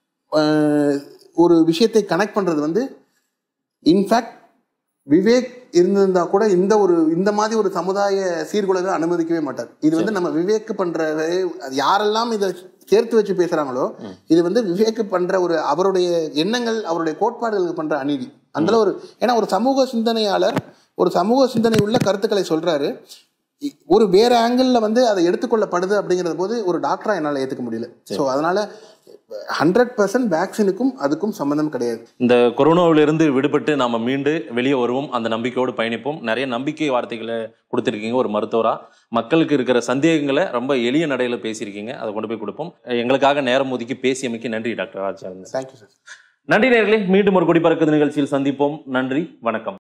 ஆஹ், ஒரு விஷயத்தை கனெக்ட் பண்ணுறது வந்து இன்ஃபேக்ட் விவேக் இருந்திருந்தா கூட இந்த ஒரு இந்த மாதிரி ஒரு சமுதாய சீர்குலைவை அனுமதிக்கவே மாட்டார் இது வந்து நம்ம விவேக் பண்ற வே- அது யாரெல்லாம் இதை சேர்த்து வச்சு பேசுறாங்களோ இது வந்து விவேக் பண்ற ஒரு அவருடைய எண்ணங்கள் அவருடைய கோட்பாடுகளுக்கு பண்ற அநீதி அந்த ஒரு ஏன்னா ஒரு சமூக சிந்தனையாளர் ஒரு சமூக சிந்தனை உள்ள கருத்துக்களை சொல்றாரு இ- ஒரு வேற ஆங்கிள் வந்து அதை எடுத்துக்கொள்ளப்படுது அப்படிங்கிறது போது ஒரு டாக்டரா என்னால் ஏத்துக்க முடியல ஸோ அதனால ஹண்ட்ரட் பர்சன்ட் வேக்சினுக்கும் அதுக்கும் சம்மந்தம் கிடையாது இந்த கொரோனாவிலிருந்து விடுபட்டு நாம மீண்டு வெளியே வருவோம் அந்த நம்பிக்கையோடு பயணிப்போம் நிறைய நம்பிக்கை வார்த்தைகளை கொடுத்துருக்கீங்க ஒரு மருத்துவரா மக்களுக்கு இருக்கிற சந்தேகங்களை ரொம்ப எளிய நடையில பேசியிருக்கீங்க அதை கொண்டு போய் கொடுப்போம் எங்களுக்காக நேரம் ஒதுக்கி பேசியமைக்கு நன்றி டாக்டர் ராஜா தேங்க்யூ சார் நன்றி நேர்களே மீண்டும் ஒரு குடிபறக்குது நிகழ்ச்சியில் சந்திப்போம் நன்றி வணக்கம்